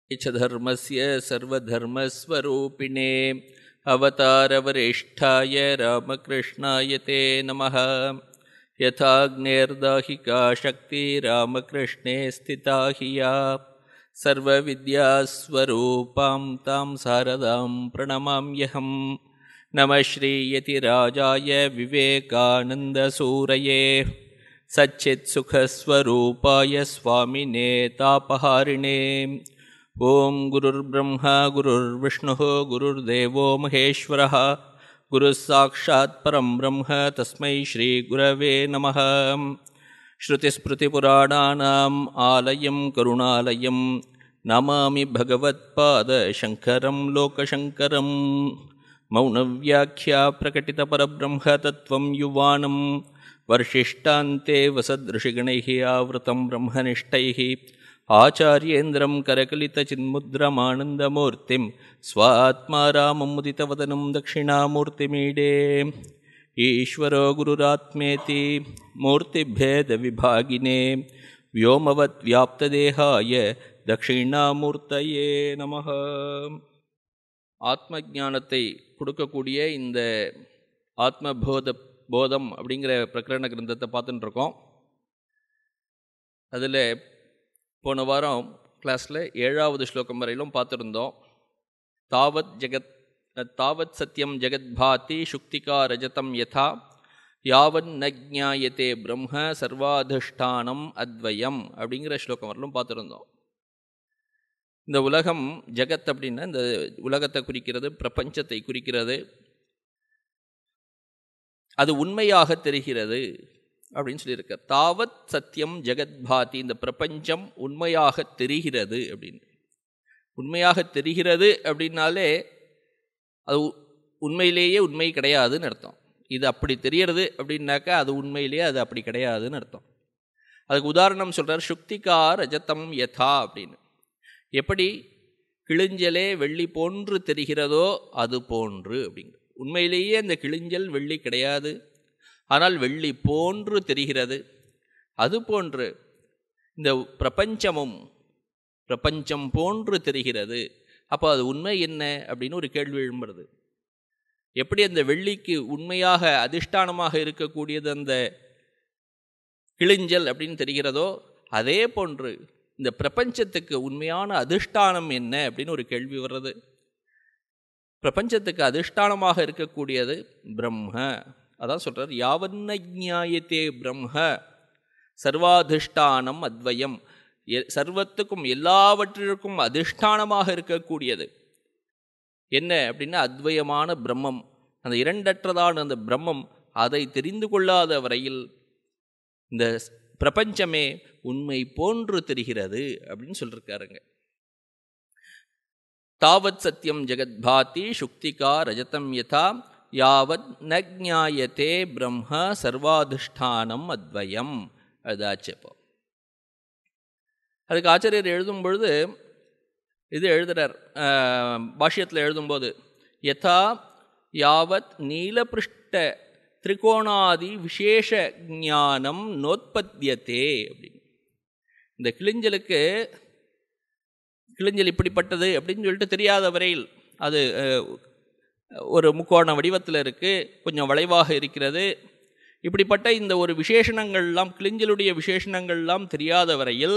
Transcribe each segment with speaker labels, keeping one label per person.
Speaker 1: च धर्मस्य सर्वधर्मस्वरूपिणे अवतारवरिष्ठाय रामकृष्णाय ते नमः यथाग्नेर्दाहिका शक्ति रामकृष्णे स्थिता हि या सर्वविद्यास्वरूपां तां शारदां प्रणमाम्यहम् नमः श्रीयतिराजाय विवेकानन्दसूरये सच्चित्सुखस्वरूपाय स्वामिने तापहारिणे ॐ गुरुर्ब्रह्मा गुरुर्विष्णुः गुरुर्देवो महेश्वरः गुरुः साक्षात् परं ब्रह्म तस्मै श्रीगुरवे नमः श्रुतिस्मृतिपुराणानाम् आलयं करुणालयं नमामि भगवत्पादशङ्करं लोकशङ्करं मौनव्याख्या प्रकटितपरब्रह्मतत्त्वं युवानं वर्षिष्टान्ते वसदृषिगणैः आवृतं ब्रह्मनिष्ठैः आचार्येन्द्रं करकलितचिन्मुद्रमानन्दमूर्तिं स्वात्मा रामं मुदितवदनं दक्षिणामूर्तिमीडे ईश्वरो गुरुरात्मेति मूर्तिभेदविभागिने व्योमवद्व्याप्तदेहाय தட்சிணாமூர்த்தயே நமக ஆத்ம ஞானத்தை கொடுக்கக்கூடிய இந்த ஆத்மபோத போதம் அப்படிங்கிற பிரகரண கிரந்தத்தை பார்த்துட்டு இருக்கோம் அதில் போன வாரம் கிளாஸில் ஏழாவது ஸ்லோகம் வரையிலும் பார்த்துருந்தோம் தாவத் ஜெகத் தாவத் சத்யம் ஜெகத் பாதி சுக்திகா ரஜதம் யதா யாவன் ந ஜாயத்தே பிரம்ம சர்வாதிஷ்டானம் அத்வயம் அப்படிங்கிற ஸ்லோகம் வரலும் பார்த்துருந்தோம் இந்த உலகம் ஜெகத் அப்படின்னா இந்த உலகத்தை குறிக்கிறது பிரபஞ்சத்தை குறிக்கிறது அது உண்மையாக தெரிகிறது அப்படின்னு சொல்லியிருக்க தாவத் சத்தியம் ஜெகத் பாதி இந்த பிரபஞ்சம் உண்மையாக தெரிகிறது அப்படின்னு உண்மையாக தெரிகிறது அப்படின்னாலே அது உண்மையிலேயே உண்மை கிடையாதுன்னு அர்த்தம் இது அப்படி தெரியறது அப்படின்னாக்கா அது உண்மையிலேயே அது அப்படி கிடையாதுன்னு அர்த்தம் அதுக்கு உதாரணம் சொல்கிறார் சுக்திகா ரஜதம் யதா அப்படின்னு எப்படி கிழிஞ்சலே வெள்ளி போன்று தெரிகிறதோ அது போன்று அப்படிங்கிற உண்மையிலேயே அந்த கிழிஞ்சல் வெள்ளி கிடையாது ஆனால் வெள்ளி போன்று தெரிகிறது அது போன்று இந்த பிரபஞ்சமும் பிரபஞ்சம் போன்று தெரிகிறது அப்போ அது உண்மை என்ன அப்படின்னு ஒரு கேள்வி எழும்புறது எப்படி அந்த வெள்ளிக்கு உண்மையாக அதிஷ்டானமாக இருக்கக்கூடியது அந்த கிழிஞ்சல் அப்படின்னு தெரிகிறதோ அதே போன்று இந்த பிரபஞ்சத்துக்கு உண்மையான அதிஷ்டானம் என்ன அப்படின்னு ஒரு கேள்வி வர்றது பிரபஞ்சத்துக்கு அதிஷ்டானமாக இருக்கக்கூடியது பிரம்ம அதான் சொல்கிறார் யாவன்ன ஜாயத்தே பிரம்ம சர்வாதிஷ்டானம் அத்வயம் சர்வத்துக்கும் எல்லாவற்றிற்கும் அதிஷ்டானமாக இருக்கக்கூடியது என்ன அப்படின்னா அத்வயமான பிரம்மம் அந்த இரண்டற்றதான அந்த பிரம்மம் அதை தெரிந்து கொள்ளாத வரையில் இந்த பிரபஞ்சமே உண்மை போன்று தெரிகிறது அப்படின்னு சொல்லியிருக்காருங்க தாவத் சத்தியம் ஜெகத் பாதி சுக்திகா ரஜதம் யதா யாவத் ந ஜாயத்தே பிரம்ம சர்வாதிஷ்டானம் அத்வயம் அதாச்சு இப்போ அதுக்கு ஆச்சாரியர் எழுதும் பொழுது இது எழுதுகிறார் பாஷ்யத்தில் எழுதும்போது யதா யாவத் நீலபிருஷ்ட திரிகோணாதி விசேஷ ஞானம் நோத்பத்தியத்தே அப்படின்னு இந்த கிளிஞ்சலுக்கு கிளிஞ்சல் இப்படிப்பட்டது அப்படின்னு சொல்லிட்டு தெரியாத வரையில் அது ஒரு முக்கோண வடிவத்தில் இருக்குது கொஞ்சம் வளைவாக இருக்கிறது இப்படிப்பட்ட இந்த ஒரு விசேஷணங்கள்லாம் கிளிஞ்சலுடைய விசேஷணங்கள்லாம் தெரியாத வரையில்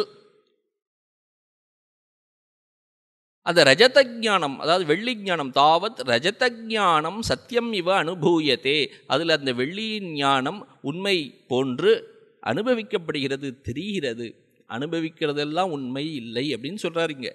Speaker 1: அந்த ரஜத ஜானம் அதாவது வெள்ளி ஞானம் தாவத் ரஜத ஜானம் சத்தியம் இவ அனுபூயத்தே அதில் அந்த வெள்ளியின் ஞானம் உண்மை போன்று அனுபவிக்கப்படுகிறது தெரிகிறது அனுபவிக்கிறதெல்லாம் உண்மை இல்லை அப்படின்னு சொல்கிறாருங்க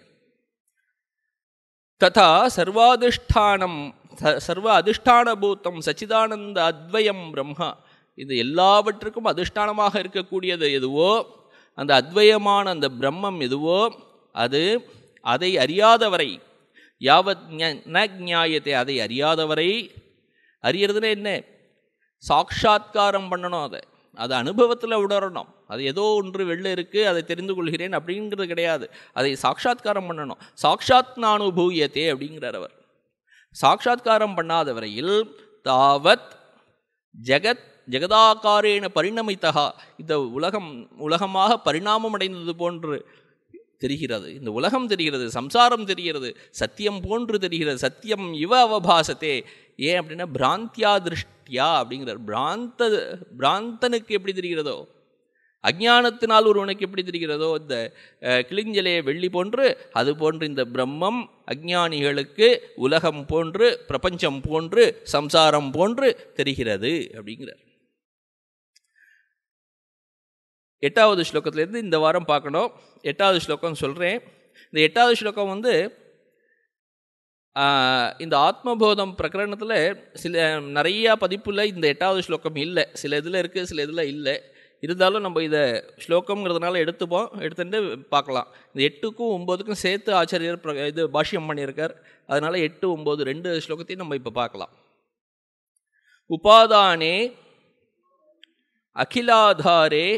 Speaker 1: ததா சர்வாதிஷ்டானம் சர்வ அதிஷ்டானபூத்தம் சச்சிதானந்த அத்வயம் பிரம்மா இது எல்லாவற்றுக்கும் அதிஷ்டானமாக இருக்கக்கூடியது எதுவோ அந்த அத்வயமான அந்த பிரம்மம் எதுவோ அது அதை அறியாதவரை யாவத் ந ஜாயத்தை அதை அறியாதவரை அறியறதுன்னா என்ன சாட்சா்காரம் பண்ணணும் அதை அதை அனுபவத்தில் உணரணும் அது ஏதோ ஒன்று வெளில இருக்குது அதை தெரிந்து கொள்கிறேன் அப்படிங்கிறது கிடையாது அதை சாட்சா்காரம் பண்ணணும் சாட்சாத் நானுபூயத்தே அப்படிங்கிறார் அவர் சாட்சா்காரம் பண்ணாத வரையில் தாவத் ஜெகத் ஜெகதாக்காரேன பரிணமித்தகா இந்த உலகம் உலகமாக பரிணாமம் அடைந்தது போன்று தெரிகிறது இந்த உலகம் தெரிகிறது சம்சாரம் தெரிகிறது சத்தியம் போன்று தெரிகிறது சத்தியம் இவ அவபாசத்தே ஏன் அப்படின்னா பிராந்தியா திருஷ்டியா அப்படிங்கிறார் பிராந்த பிராந்தனுக்கு எப்படி தெரிகிறதோ அஜ்ஞானத்தினால் ஒருவனுக்கு எப்படி தெரிகிறதோ இந்த அஹ், கிளிஞ்சலையை வெள்ளி போன்று அது போன்று இந்த பிரம்மம் அஜ்ஞானிகளுக்கு உலகம் போன்று பிரபஞ்சம் போன்று சம்சாரம் போன்று தெரிகிறது அப்படிங்கிறார் எட்டாவது ஸ்லோகத்திலேருந்து இந்த வாரம் பார்க்கணும் எட்டாவது ஸ்லோகம் சொல்கிறேன் இந்த எட்டாவது ஸ்லோகம் வந்து ஆஹ், இந்த ஆத்மபோதம் பிரகரணத்தில் சில நிறையா பதிப்புல இந்த எட்டாவது ஸ்லோகம் இல்லை சில இதில் இருக்குது சில இதில் இல்லை இருந்தாலும் நம்ம இதை ஸ்லோகம்ங்கிறதுனால எடுத்துப்போம் எடுத்துட்டு பார்க்கலாம் இந்த எட்டுக்கும் ஒம்போதுக்கும் சேர்த்து ஆச்சாரியர் பிர- இது பாஷ்யம் பண்ணியிருக்கார் அதனால் எட்டு ஒம்பது ரெண்டு ஸ்லோகத்தையும் நம்ம இப்போ பார்க்கலாம் உபாதானே அகிலாதாரே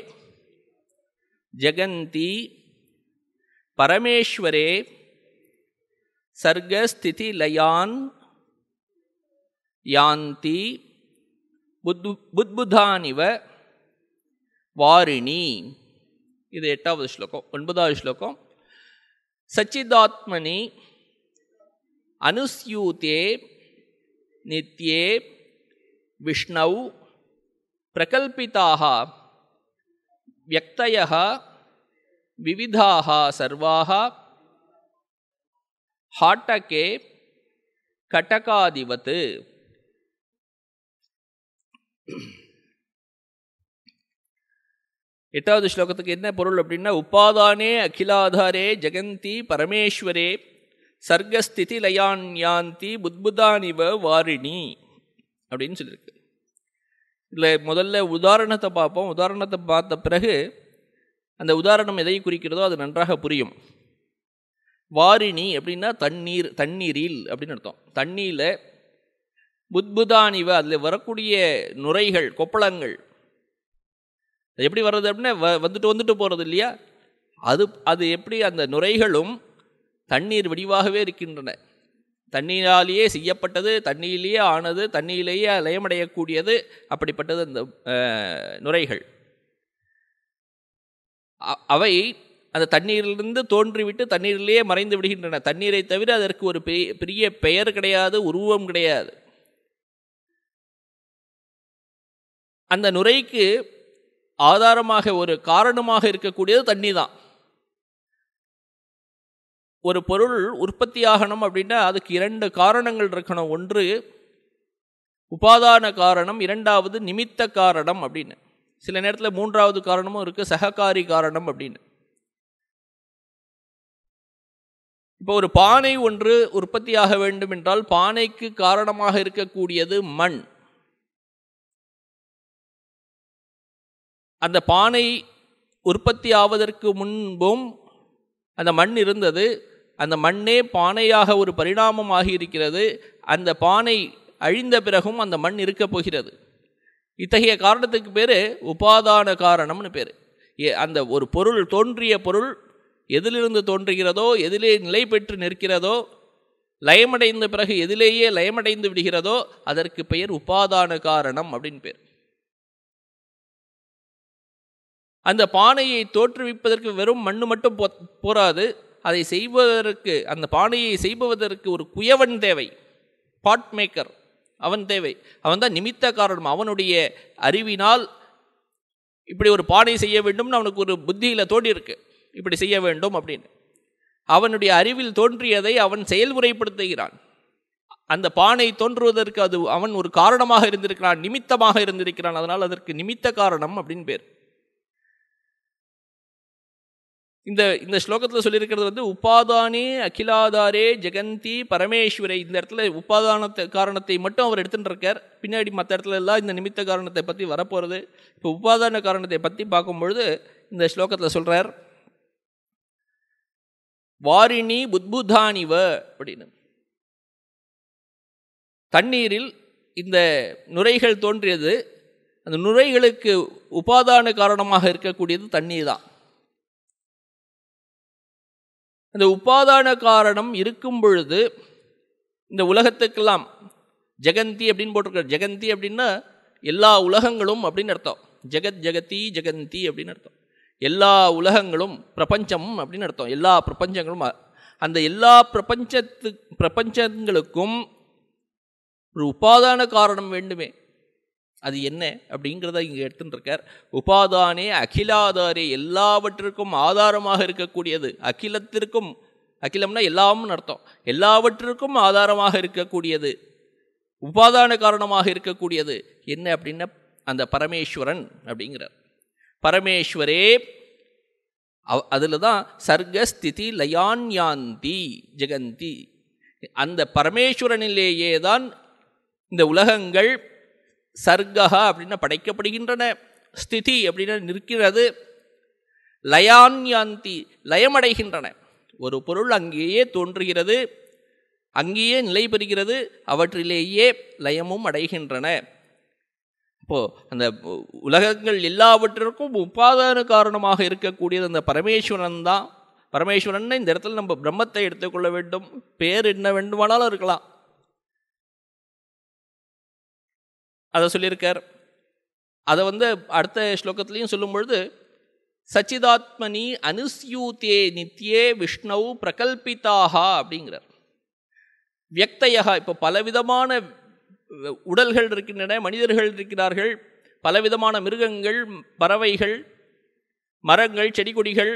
Speaker 1: ஜெகந்தி பரமேஸ்வரே சர்க்கஸ்திதி லயான் யாந்தி புத்து புத்புதானிவ வாரிணி இது எட்டாவது ஸ்லோகம் ஒன்பதாவது ஸ்லோகம் சச்சிதாத்மனி அனுஸ்யூதே நித்யே விஷ்ணௌ பிரகல்பிதாக व्यक्तयः विविधाः सर्वाः हाटके कटकादिवत् எட்டாவது ஸ்லோகத்துக்கு என்ன பொருள் அப்படின்னா உபாதானே அகிலாதாரே ஜெகந்தி பரமேஸ்வரே சர்க்கஸ்திதி லயான்யாந்தி புத்புதானிவ வாரிணி அப்படின்னு சொல்லியிருக்கு இதில் முதல்ல உதாரணத்தை பார்ப்போம் உதாரணத்தை பார்த்த பிறகு அந்த உதாரணம் எதை குறிக்கிறதோ அது நன்றாக புரியும் வாரிணி அப்படின்னா தண்ணீர் தண்ணீரில் அப்படின்னு அர்த்தம் தண்ணீரில் புத்புதானிவ அதில் வரக்கூடிய நுரைகள் கொப்பளங்கள் அது எப்படி வர்றது அப்படின்னா வ வந்துட்டு வந்துட்டு போகிறது இல்லையா அது அது எப்படி அந்த நுரைகளும் தண்ணீர் வடிவாகவே இருக்கின்றன தண்ணீராலேயே செய்யப்பட்டது தண்ணீரிலேயே ஆனது தண்ணீரிலேயே லயமடையக்கூடியது அப்படிப்பட்டது அந்த அஹ், நுரைகள் அ- அவை அந்த தண்ணீரிலிருந்து தோன்றிவிட்டு தண்ணீரிலேயே மறைந்து விடுகின்றன தண்ணீரை தவிர அதற்கு ஒரு பெரிய பெரிய பெயர் கிடையாது உருவம் கிடையாது அந்த நுரைக்கு ஆதாரமாக ஒரு காரணமாக இருக்கக்கூடியது தண்ணி தான் ஒரு பொருள் உற்பத்தியாகணும் அப்படின்னா அதுக்கு இரண்டு காரணங்கள் இருக்கணும் ஒன்று உபாதான காரணம் இரண்டாவது நிமித்த காரணம் அப்படின்னு சில நேரத்தில் மூன்றாவது காரணமும் இருக்குது சககாரி காரணம் அப்படின்னு இப்போ ஒரு பானை ஒன்று உற்பத்தியாக வேண்டும் என்றால் பானைக்கு காரணமாக இருக்கக்கூடியது மண் அந்த பானை உற்பத்தி ஆவதற்கு முன்பும் அந்த மண் இருந்தது அந்த மண்ணே பானையாக ஒரு பரிணாமம் ஆகியிருக்கிறது அந்த பானை அழிந்த பிறகும் அந்த மண் இருக்கப் போகிறது இத்தகைய காரணத்துக்கு பேர் உபாதான காரணம்னு பேர் அந்த ஒரு பொருள் தோன்றிய பொருள் எதிலிருந்து தோன்றுகிறதோ எதிலே நிலை பெற்று நிற்கிறதோ லயமடைந்த பிறகு எதிலேயே லயமடைந்து விடுகிறதோ அதற்கு பெயர் உபாதான காரணம் அப்படின்னு பேர் அந்த பானையை தோற்றுவிப்பதற்கு வெறும் மண்ணு மட்டும் போ போராது அதை செய்வதற்கு அந்த பானையை செய்பவதற்கு ஒரு குயவன் தேவை பாட் மேக்கர் அவன் தேவை அவன் தான் நிமித்த காரணம் அவனுடைய அறிவினால் இப்படி ஒரு பானை செய்ய வேண்டும்னு அவனுக்கு ஒரு புத்தியில் தோன்றியிருக்கு இப்படி செய்ய வேண்டும் அப்படின்னு அவனுடைய அறிவில் தோன்றியதை அவன் செயல்முறைப்படுத்துகிறான் அந்த பானை தோன்றுவதற்கு அது அவன் ஒரு காரணமாக இருந்திருக்கிறான் நிமித்தமாக இருந்திருக்கிறான் அதனால் அதற்கு நிமித்த காரணம் அப்படின்னு பேர் இந்த இந்த ஸ்லோகத்தில் சொல்லியிருக்கிறது வந்து உபாதானே அகிலாதாரே ஜெகந்தி பரமேஸ்வரை இந்த இடத்துல உபாதானத்தை காரணத்தை மட்டும் அவர் எடுத்துட்டு இருக்கார் பின்னாடி மற்ற இடத்துல எல்லாம் இந்த நிமித்த காரணத்தை பற்றி வரப்போகிறது இப்போ உபாதான காரணத்தை பற்றி பார்க்கும்பொழுது இந்த ஸ்லோகத்தில் சொல்கிறார் வாரிணி புத்புதானிவ அப்படின்னு தண்ணீரில் இந்த நுரைகள் தோன்றியது அந்த நுரைகளுக்கு உபாதான காரணமாக இருக்கக்கூடியது தண்ணீர் தான் அந்த உபாதான காரணம் இருக்கும் பொழுது இந்த உலகத்துக்கெல்லாம் ஜெகந்தி அப்படின்னு போட்டிருக்கார் ஜெகந்தி அப்படின்னா எல்லா உலகங்களும் அப்படின்னு அர்த்தம் ஜெகத் ஜெகதி ஜெகந்தி அப்படின்னு அர்த்தம் எல்லா உலகங்களும் பிரபஞ்சம் அப்படின்னு அர்த்தம் எல்லா பிரபஞ்சங்களும் அ- அந்த எல்லா பிரபஞ்சத்து பிரபஞ்சங்களுக்கும் ஒரு உபாதான காரணம் வேண்டுமே அது என்ன அப்படிங்கிறத இங்கே எடுத்துட்டு இருக்கார் உபாதானே அகிலாதாரே எல்லாவற்றிற்கும் ஆதாரமாக இருக்கக்கூடியது அகிலத்திற்கும் அகிலம்னா எல்லாம்னு அர்த்தம் எல்லாவற்றிற்கும் ஆதாரமாக இருக்கக்கூடியது உபாதான காரணமாக இருக்கக்கூடியது என்ன அப்படின்னா அந்த பரமேஸ்வரன் அப்படிங்கிறார் பரமேஸ்வரே அதில் தான் சர்க்க ஸ்திதி லயான்யாந்தி ஜெகந்தி அந்த பரமேஸ்வரனிலேயே தான் இந்த உலகங்கள் சர்க்கா அப்படின்னா படைக்கப்படுகின்றன ஸ்திதி அப்படின்னா நிற்கிறது லயான்யாந்தி லயமடைகின்றன ஒரு பொருள் அங்கேயே தோன்றுகிறது அங்கேயே நிலை பெறுகிறது அவற்றிலேயே லயமும் அடைகின்றன இப்போ அந்த உலகங்கள் எல்லாவற்றிற்கும் உபாதான காரணமாக இருக்கக்கூடியது அந்த பரமேஸ்வரன் தான் பரமேஸ்வரன் இந்த இடத்துல நம்ம பிரம்மத்தை எடுத்துக்கொள்ள வேண்டும் பேர் என்ன வேண்டுமானாலும் இருக்கலாம் அதை சொல்லியிருக்கார் அதை வந்து அடுத்த ஸ்லோகத்துலேயும் சொல்லும் பொழுது சச்சிதாத்மனி அனுஸ்யூத்தே நித்யே விஷ்ணு பிரகல்பிதாக அப்படிங்கிறார் வியக்தையகா இப்போ பலவிதமான உடல்கள் இருக்கின்றன மனிதர்கள் இருக்கிறார்கள் பலவிதமான மிருகங்கள் பறவைகள் மரங்கள் செடி கொடிகள்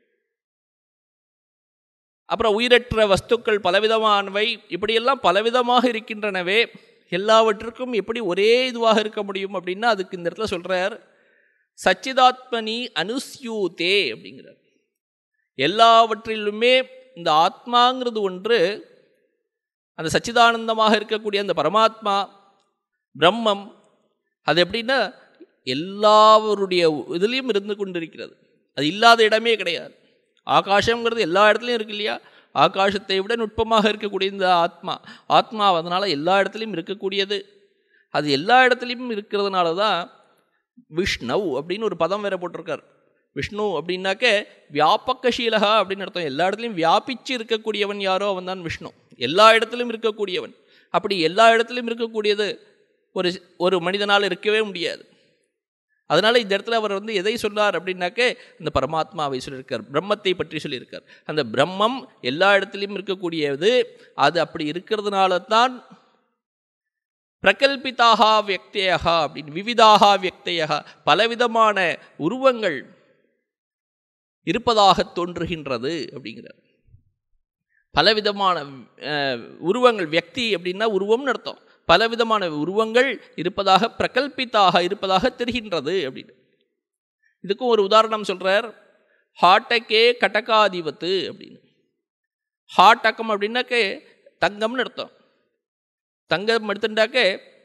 Speaker 1: அப்புறம் உயிரற்ற வஸ்துக்கள் பலவிதமானவை இப்படியெல்லாம் பலவிதமாக இருக்கின்றனவே எல்லாவற்றுக்கும் எப்படி ஒரே இதுவாக இருக்க முடியும் அப்படின்னா அதுக்கு இந்த இடத்துல சொல்கிறார் சச்சிதாத்மனி அனுஸ்யூதே அப்படிங்கிறார் எல்லாவற்றிலுமே இந்த ஆத்மாங்கிறது ஒன்று அந்த சச்சிதானந்தமாக இருக்கக்கூடிய அந்த பரமாத்மா பிரம்மம் அது எப்படின்னா எல்லாவருடைய இதுலேயும் இருந்து கொண்டிருக்கிறது அது இல்லாத இடமே கிடையாது ஆகாசங்கிறது எல்லா இடத்துலையும் இருக்கு இல்லையா ஆகாசத்தை விட நுட்பமாக இருக்கக்கூடிய இந்த ஆத்மா ஆத்மா அதனால் எல்லா இடத்துலையும் இருக்கக்கூடியது அது எல்லா இடத்துலையும் இருக்கிறதுனால தான் விஷ்ணவ் அப்படின்னு ஒரு பதம் வேற போட்டிருக்கார் விஷ்ணு அப்படின்னாக்க வியாபக்கசீலகா அப்படின்னு அர்த்தம் எல்லா இடத்துலையும் வியாபிச்சு இருக்கக்கூடியவன் யாரோ அவன் தான் விஷ்ணு எல்லா இடத்துலையும் இருக்கக்கூடியவன் அப்படி எல்லா இடத்துலையும் இருக்கக்கூடியது ஒரு ஒரு மனிதனால் இருக்கவே முடியாது அதனால் இந்த இடத்துல அவர் வந்து எதை சொன்னார் அப்படின்னாக்க இந்த பரமாத்மாவை சொல்லியிருக்கார் பிரம்மத்தை பற்றி சொல்லியிருக்கார் அந்த பிரம்மம் எல்லா இடத்துலையும் இருக்கக்கூடியது அது அப்படி இருக்கிறதுனால தான் பிரகல்பிதாக வியக்தையகா அப்படின்னு விவிதாக வியக்தையகா பலவிதமான உருவங்கள் இருப்பதாக தோன்றுகின்றது அப்படிங்கிறார் பலவிதமான உருவங்கள் வியக்தி அப்படின்னா உருவம்னு அர்த்தம் பலவிதமான உருவங்கள் இருப்பதாக பிரகல்பித்தாக இருப்பதாக தெரிகின்றது அப்படின்னு இதுக்கும் ஒரு உதாரணம் சொல்கிறார் ஹாட்டக்கே கடகாதிபத்து அப்படின்னு ஹாட்டக்கம் அப்படின்னாக்க தங்கம்னு அர்த்தம் தங்கம் எடுத்துட்டாக்க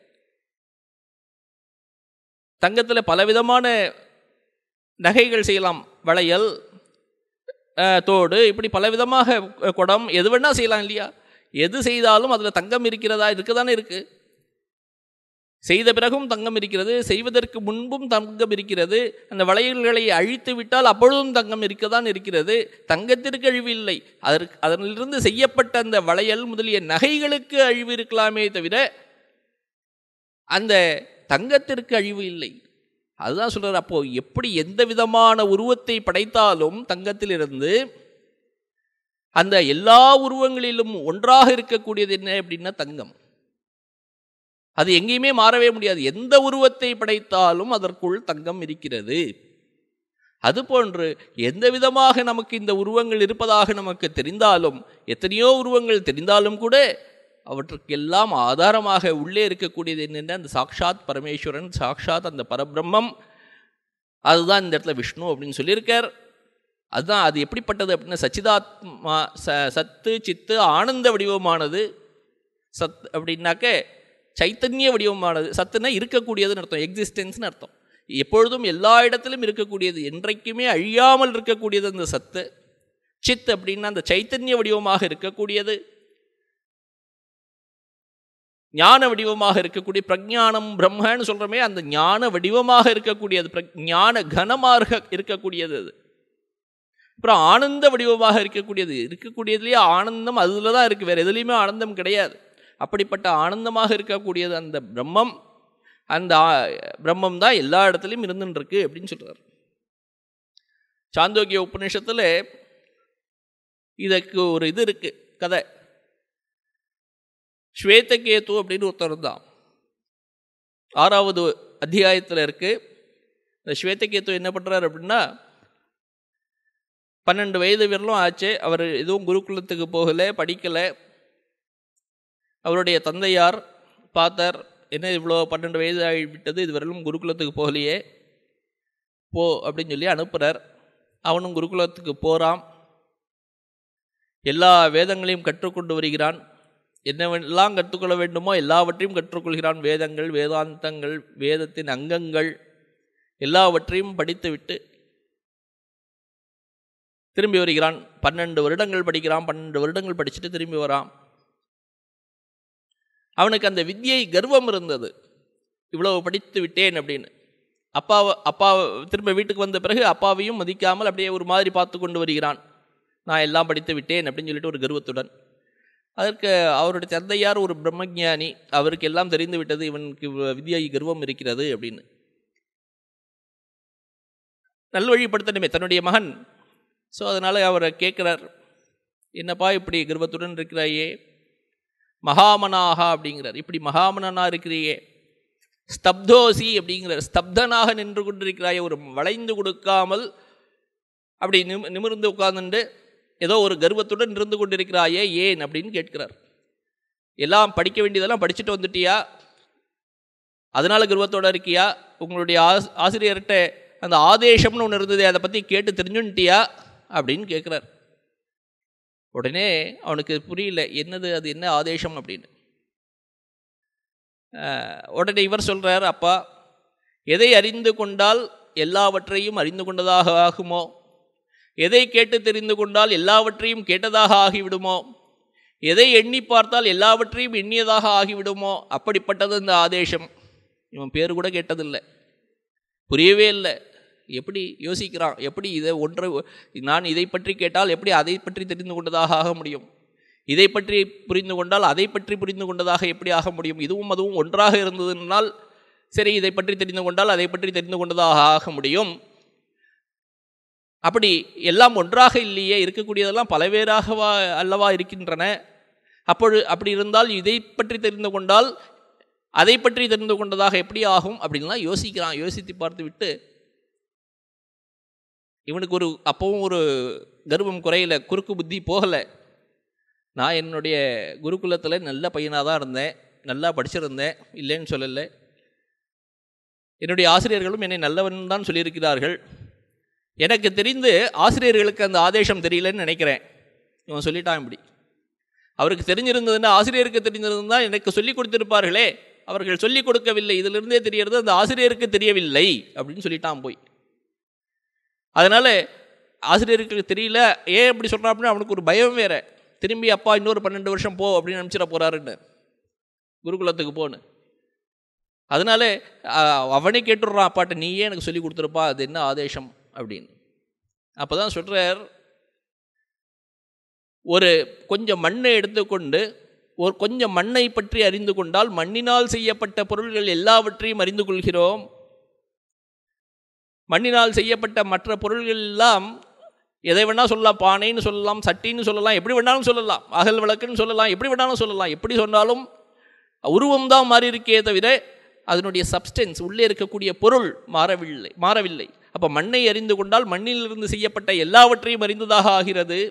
Speaker 1: தங்கத்தில் பலவிதமான நகைகள் செய்யலாம் வளையல் தோடு இப்படி பலவிதமாக குடம் எது வேணால் செய்யலாம் இல்லையா எது செய்தாலும் அதில் தங்கம் இருக்கிறதா இருக்க தானே இருக்குது செய்த பிறகும் தங்கம் இருக்கிறது செய்வதற்கு முன்பும் தங்கம் இருக்கிறது அந்த வளையல்களை அழித்து விட்டால் அப்பொழுதும் தங்கம் இருக்கத்தான் இருக்கிறது தங்கத்திற்கு அழிவு இல்லை அதற்கு அதனிலிருந்து செய்யப்பட்ட அந்த வளையல் முதலிய நகைகளுக்கு அழிவு இருக்கலாமே தவிர அந்த தங்கத்திற்கு அழிவு இல்லை அதுதான் சொல்கிறார் அப்போ எப்படி எந்த விதமான உருவத்தை படைத்தாலும் தங்கத்திலிருந்து அந்த எல்லா உருவங்களிலும் ஒன்றாக இருக்கக்கூடியது என்ன அப்படின்னா தங்கம் அது எங்கேயுமே மாறவே முடியாது எந்த உருவத்தை படைத்தாலும் அதற்குள் தங்கம் இருக்கிறது அதுபோன்று எந்த விதமாக நமக்கு இந்த உருவங்கள் இருப்பதாக நமக்கு தெரிந்தாலும் எத்தனையோ உருவங்கள் தெரிந்தாலும் கூட அவற்றுக்கெல்லாம் ஆதாரமாக உள்ளே இருக்கக்கூடியது என்னென்ன அந்த சாக்ஷாத் பரமேஸ்வரன் சாக்ஷாத் அந்த பரபிரம்மம் அதுதான் இந்த இடத்துல விஷ்ணு அப்படின்னு சொல்லியிருக்கார் அதுதான் அது எப்படிப்பட்டது அப்படின்னா சச்சிதாத்மா ச சத்து சித்து ஆனந்த வடிவமானது சத் அப்படின்னாக்க சைத்தன்ய வடிவமானது சத்துனா இருக்கக்கூடியதுன்னு அர்த்தம் எக்ஸிஸ்டன்ஸ்னு அர்த்தம் எப்பொழுதும் எல்லா இடத்திலும் இருக்கக்கூடியது என்றைக்குமே அழியாமல் இருக்கக்கூடியது அந்த சத்து சித் அப்படின்னா அந்த சைத்தன்ய வடிவமாக இருக்கக்கூடியது ஞான வடிவமாக இருக்கக்கூடிய பிரஜானம் பிரம்மன்னு சொல்கிறோமே அந்த ஞான வடிவமாக இருக்கக்கூடியது ஞான கனமாக இருக்கக்கூடியது அது அப்புறம் ஆனந்த வடிவமாக இருக்கக்கூடியது இருக்கக்கூடியதுலேயே ஆனந்தம் அதில் தான் இருக்குது வேறு எதுலேயுமே ஆனந்தம் கிடையாது அப்படிப்பட்ட ஆனந்தமாக இருக்கக்கூடியது அந்த பிரம்மம் அந்த பிரம்மம் தான் எல்லா இடத்துலையும் இருந்துருக்கு அப்படின்னு சொல்கிறார் சாந்தோக்கிய உபநிஷத்தில் இதற்கு ஒரு இது இருக்கு கதை ஸ்வேதகேது அப்படின்னு ஒருத்தர் இருந்தான் ஆறாவது அத்தியாயத்தில் இருக்கு இந்த ஸ்வேதகேத்து என்ன பண்ணுறாரு அப்படின்னா பன்னெண்டு வயது வரலும் ஆச்சு அவர் எதுவும் குருகுலத்துக்கு போகலை படிக்கலை அவருடைய தந்தையார் பார்த்தார் என்ன இவ்வளோ பன்னெண்டு வயது ஆகிவிட்டது இது வரலும் குருகுலத்துக்கு போகலையே போ அப்படின்னு சொல்லி அனுப்புகிறார் அவனும் குருகுலத்துக்கு போகிறான் எல்லா வேதங்களையும் கற்றுக்கொண்டு வருகிறான் என்னவெல்லாம் கற்றுக்கொள்ள வேண்டுமோ எல்லாவற்றையும் கற்றுக்கொள்கிறான் வேதங்கள் வேதாந்தங்கள் வேதத்தின் அங்கங்கள் எல்லாவற்றையும் படித்துவிட்டு திரும்பி வருகிறான் பன்னெண்டு வருடங்கள் படிக்கிறான் பன்னெண்டு வருடங்கள் படிச்சுட்டு திரும்பி வரான் அவனுக்கு அந்த வித்யை கர்வம் இருந்தது இவ்வளவு படித்து விட்டேன் அப்படின்னு அப்பாவை அப்பா திரும்ப வீட்டுக்கு வந்த பிறகு அப்பாவையும் மதிக்காமல் அப்படியே ஒரு மாதிரி பார்த்து கொண்டு வருகிறான் நான் எல்லாம் படித்து விட்டேன் அப்படின்னு சொல்லிட்டு ஒரு கர்வத்துடன் அதற்கு அவருடைய தந்தையார் ஒரு பிரம்மஞானி அவருக்கு எல்லாம் தெரிந்து விட்டது இவனுக்கு வித்யை கர்வம் இருக்கிறது அப்படின்னு நல்வழிப்படுத்தணுமே தன்னுடைய மகன் ஸோ அதனால் அவரை கேட்குறார் என்னப்பா இப்படி கர்வத்துடன் இருக்கிறாயே மகாமனாகா அப்படிங்கிறார் இப்படி மகாமனனா இருக்கிறியே ஸ்தப்தோசி அப்படிங்கிறார் ஸ்தப்தனாக நின்று கொண்டிருக்கிறாயே ஒரு வளைந்து கொடுக்காமல் அப்படி நிம் நிமிர்ந்து உட்கார்ந்துட்டு ஏதோ ஒரு கர்வத்துடன் இருந்து கொண்டிருக்கிறாயே ஏன் அப்படின்னு கேட்கிறார் எல்லாம் படிக்க வேண்டியதெல்லாம் படிச்சுட்டு வந்துட்டியா அதனால கர்வத்தோட இருக்கியா உங்களுடைய ஆஸ் ஆசிரியர்கிட்ட அந்த ஆதேசம்னு ஒன்று இருந்தது அதை பற்றி கேட்டு தெரிஞ்சுன்ட்டியா அப்படின்னு கேட்குறார் உடனே அவனுக்கு புரியல என்னது அது என்ன ஆதேசம் அப்படின்னு உடனே இவர் சொல்கிறார் அப்பா எதை அறிந்து கொண்டால் எல்லாவற்றையும் அறிந்து கொண்டதாக ஆகுமோ எதை கேட்டு தெரிந்து கொண்டால் எல்லாவற்றையும் கேட்டதாக ஆகிவிடுமோ எதை எண்ணி பார்த்தால் எல்லாவற்றையும் எண்ணியதாக ஆகிவிடுமோ அப்படிப்பட்டது இந்த ஆதேசம் இவன் பேர் கூட கேட்டதில்லை புரியவே இல்லை எப்படி யோசிக்கிறான் எப்படி இதை ஒன்றை நான் இதை பற்றி கேட்டால் எப்படி அதை பற்றி தெரிந்து கொண்டதாக ஆக முடியும் இதை பற்றி புரிந்து கொண்டால் அதை பற்றி புரிந்து கொண்டதாக எப்படி ஆக முடியும் இதுவும் அதுவும் ஒன்றாக இருந்ததுனால் சரி இதை பற்றி தெரிந்து கொண்டால் அதை பற்றி தெரிந்து கொண்டதாக ஆக முடியும் அப்படி எல்லாம் ஒன்றாக இல்லையே இருக்கக்கூடியதெல்லாம் பலவேறாகவா அல்லவா இருக்கின்றன அப்பொழு அப்படி இருந்தால் இதை பற்றி தெரிந்து கொண்டால் அதை பற்றி தெரிந்து கொண்டதாக எப்படி ஆகும் அப்படின்லாம் யோசிக்கிறான் யோசித்து பார்த்து விட்டு இவனுக்கு ஒரு அப்பவும் ஒரு கர்வம் குறையில குறுக்கு புத்தி போகலை நான் என்னுடைய குருகுலத்தில் நல்ல பையனாக தான் இருந்தேன் நல்லா படிச்சிருந்தேன் இல்லைன்னு சொல்லலை என்னுடைய ஆசிரியர்களும் என்னை நல்லவன் தான் சொல்லியிருக்கிறார்கள் எனக்கு தெரிந்து ஆசிரியர்களுக்கு அந்த ஆதேசம் தெரியலன்னு நினைக்கிறேன் இவன் சொல்லிட்டான் இப்படி அவருக்கு தெரிஞ்சிருந்ததுன்னா ஆசிரியருக்கு தெரிஞ்சிருந்தால் எனக்கு சொல்லிக் கொடுத்திருப்பார்களே அவர்கள் சொல்லிக் கொடுக்கவில்லை இதிலிருந்தே தெரியறது அந்த ஆசிரியருக்கு தெரியவில்லை அப்படின்னு சொல்லிட்டான் போய் அதனால் ஆசிரியருக்கு தெரியல ஏன் அப்படி சொல்கிறான் அப்படின்னு அவனுக்கு ஒரு பயம் வேற திரும்பி அப்பா இன்னொரு பன்னெண்டு வருஷம் போ அப்படின்னு நினச்சிட போகிறாருன்னு குருகுலத்துக்கு போன்னு அதனால அவனே கேட்டுடுறான் அப்பாட்ட நீயே எனக்கு சொல்லி கொடுத்துருப்பா அது என்ன ஆதேசம் அப்படின்னு அப்போ தான் சொல்கிறார் ஒரு கொஞ்சம் மண்ணை எடுத்துக்கொண்டு ஒரு கொஞ்சம் மண்ணை பற்றி அறிந்து கொண்டால் மண்ணினால் செய்யப்பட்ட பொருள்கள் எல்லாவற்றையும் அறிந்து கொள்கிறோம் மண்ணினால் செய்யப்பட்ட மற்ற பொருள்கள் எல்லாம் எதை வேணால் சொல்லலாம் பானைன்னு சொல்லலாம் சட்டின்னு சொல்லலாம் எப்படி வேணாலும் சொல்லலாம் அகல் விளக்குன்னு சொல்லலாம் எப்படி வேணாலும் சொல்லலாம் எப்படி சொன்னாலும் உருவம் தான் மாறி இருக்கே தவிர அதனுடைய சப்ஸ்டன்ஸ் உள்ளே இருக்கக்கூடிய பொருள் மாறவில்லை மாறவில்லை அப்போ மண்ணை அறிந்து கொண்டால் மண்ணிலிருந்து செய்யப்பட்ட எல்லாவற்றையும் அறிந்ததாக ஆகிறது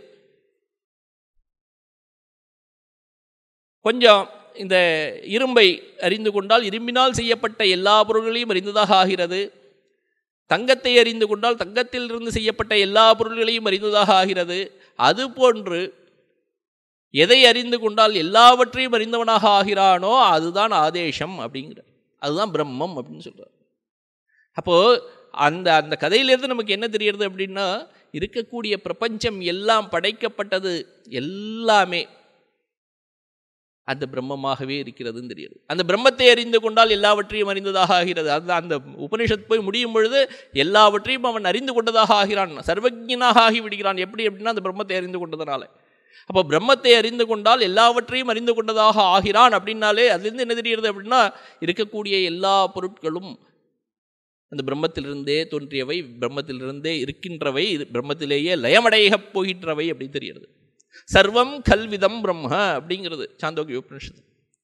Speaker 1: கொஞ்சம் இந்த இரும்பை அறிந்து கொண்டால் இரும்பினால் செய்யப்பட்ட எல்லா பொருள்களையும் அறிந்ததாக ஆகிறது தங்கத்தை அறிந்து கொண்டால் தங்கத்திலிருந்து செய்யப்பட்ட எல்லா பொருள்களையும் அறிந்ததாக ஆகிறது அதுபோன்று எதை அறிந்து கொண்டால் எல்லாவற்றையும் அறிந்தவனாக ஆகிறானோ அதுதான் ஆதேசம் அப்படிங்கிற அதுதான் பிரம்மம் அப்படின்னு சொல்கிறார் அப்போது அந்த அந்த கதையிலேருந்து நமக்கு என்ன தெரிகிறது அப்படின்னா இருக்கக்கூடிய பிரபஞ்சம் எல்லாம் படைக்கப்பட்டது எல்லாமே அந்த பிரம்மமாகவே இருக்கிறதுன்னு தெரியுது அந்த பிரம்மத்தை அறிந்து கொண்டால் எல்லாவற்றையும் அறிந்ததாக ஆகிறது அந்த அந்த உபனிஷத் போய் முடியும் பொழுது எல்லாவற்றையும் அவன் அறிந்து கொண்டதாக ஆகிறான் சர்வஜனாக ஆகிவிடுகிறான் எப்படி அப்படின்னா அந்த பிரம்மத்தை அறிந்து கொண்டதுனால அப்போ பிரம்மத்தை அறிந்து கொண்டால் எல்லாவற்றையும் அறிந்து கொண்டதாக ஆகிறான் அப்படின்னாலே அதுலேருந்து என்ன தெரிகிறது அப்படின்னா இருக்கக்கூடிய எல்லா பொருட்களும் அந்த பிரம்மத்திலிருந்தே தோன்றியவை பிரம்மத்திலிருந்தே இருக்கின்றவை இது பிரம்மத்திலேயே லயமடையப் போகின்றவை அப்படின்னு தெரிகிறது சர்வம் கல்விதம் பிரம்ம அப்படிங்கிறது சாந்தோக்கிய உபனிஷத்து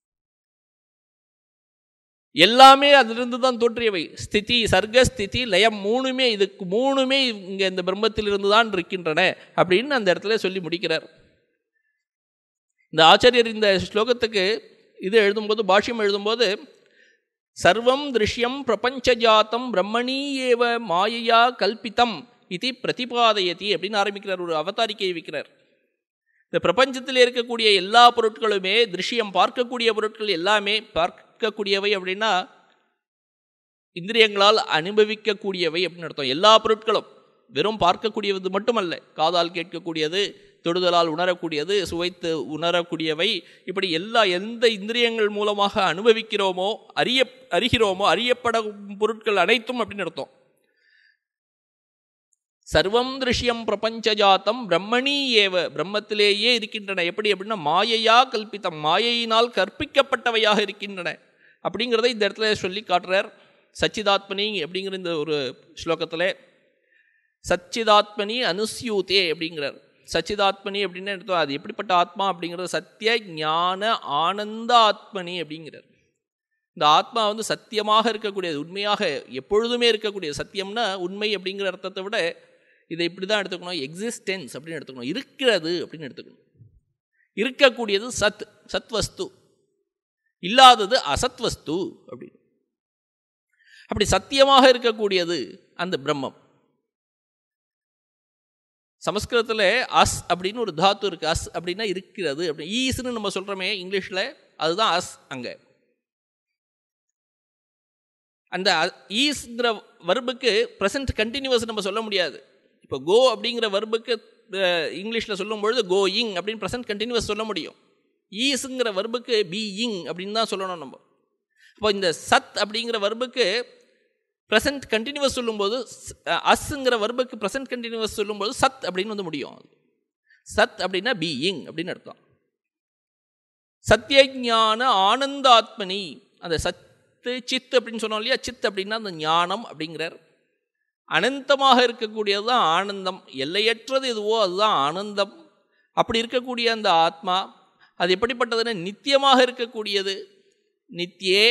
Speaker 1: எல்லாமே அதிலிருந்து தான் தோன்றியவை ஸ்திதி சர்க்க ஸ்திதி லயம் மூணுமே இதுக்கு மூணுமே இங்கே இந்த பிரம்மத்திலிருந்து தான் இருக்கின்றன அப்படின்னு அந்த இடத்துல சொல்லி முடிக்கிறார் இந்த ஆச்சாரியர் இந்த ஸ்லோகத்துக்கு இது எழுதும்போது பாஷ்யம் எழுதும்போது சர்வம் திருஷ்யம் பிரபஞ்சஜாத்தம் பிரம்மணி ஏவ மாயையா கல்பித்தம் இது பிரதிபாதயதி அப்படின்னு ஆரம்பிக்கிறார் ஒரு அவதாரிக்கையை வைக்கிறார் இந்த பிரபஞ்சத்தில் இருக்கக்கூடிய எல்லா பொருட்களுமே திருஷ்யம் பார்க்கக்கூடிய பொருட்கள் எல்லாமே பார்க்கக்கூடியவை அப்படின்னா இந்திரியங்களால் அனுபவிக்கக்கூடியவை அப்படின்னு அர்த்தம் எல்லா பொருட்களும் வெறும் பார்க்கக்கூடியது மட்டுமல்ல காதால் கேட்கக்கூடியது தொடுதலால் உணரக்கூடியது சுவைத்து உணரக்கூடியவை இப்படி எல்லா எந்த இந்திரியங்கள் மூலமாக அனுபவிக்கிறோமோ அறிய அறிகிறோமோ அறியப்படும் பொருட்கள் அனைத்தும் அப்படின்னு அர்த்தம் சர்வம் திருஷ்யம் பிரபஞ்சஜாத்தம் பிரம்மணி ஏவ பிரம்மத்திலேயே இருக்கின்றன எப்படி அப்படின்னா மாயையா கல்பித்தம் மாயையினால் கற்பிக்கப்பட்டவையாக இருக்கின்றன அப்படிங்கிறத இந்த இடத்துல சொல்லி காட்டுறார் சச்சிதாத்மனி அப்படிங்கிற இந்த ஒரு ஸ்லோகத்தில் சச்சிதாத்மனி அனுஸ்யூதே அப்படிங்கிறார் சச்சிதாத்மனி அப்படின்னு எடுத்தோம் அது எப்படிப்பட்ட ஆத்மா அப்படிங்கிறது சத்திய ஞான ஆனந்த ஆத்மனி அப்படிங்கிறார் இந்த ஆத்மா வந்து சத்தியமாக இருக்கக்கூடியது உண்மையாக எப்பொழுதுமே இருக்கக்கூடியது சத்தியம்னா உண்மை அப்படிங்கிற அர்த்தத்தை விட இதை இப்படி தான் எடுத்துக்கணும் எக்ஸிஸ்டென்ஸ் அப்படின்னு எடுத்துக்கணும் இருக்கிறது அப்படின்னு எடுத்துக்கணும் இருக்கக்கூடியது சத் சத் வஸ்து இல்லாதது அசத் வஸ்து அப்படின்னு அப்படி சத்தியமாக இருக்கக்கூடியது அந்த பிரம்மம் சமஸ்கிருதத்தில் அஸ் அப்படின்னு ஒரு தாத்து இருக்குது அஸ் அப்படின்னா இருக்கிறது அப்படி ஈஸ்னு நம்ம சொல்கிறோமே இங்கிலீஷில் அதுதான் அஸ் அங்கே அந்த ஈஸ்ங்கிற வர்புக்கு ப்ரெசன்ட் கண்டினியூஸ் நம்ம சொல்ல முடியாது இப்போ கோ அப்படிங்கிற வர்புக்கு இங்கிலீஷில் சொல்லும்பொழுது கோயிங் அப்படின்னு ப்ரெசன்ட் கண்டினியூஸ் சொல்ல முடியும் ஈஸுங்கிற வர்புக்கு பீயிங் அப்படின்னு தான் சொல்லணும் நம்ம இப்போ இந்த சத் அப்படிங்கிற வர்புக்கு ப்ரெசன்ட் கண்டினியூஸ் சொல்லும்போது அஸ்ங்கிற வர்புக்கு ப்ரெசன்ட் கண்டினியூஸ் சொல்லும்போது சத் அப்படின்னு வந்து முடியும் சத் அப்படின்னா பீயிங் அப்படின்னு அர்த்தம் சத்தியஞான ஆனந்தாத்மனி அந்த சத்து சித் அப்படின்னு சொன்னோம் இல்லையா சித் அப்படின்னா அந்த ஞானம் அப்படிங்கிறார் அனந்தமாக இருக்கக்கூடியது தான் ஆனந்தம் எல்லையற்றது எதுவோ அதுதான் ஆனந்தம் அப்படி இருக்கக்கூடிய அந்த ஆத்மா அது எப்படிப்பட்டதுன்னா நித்தியமாக இருக்கக்கூடியது நித்தியே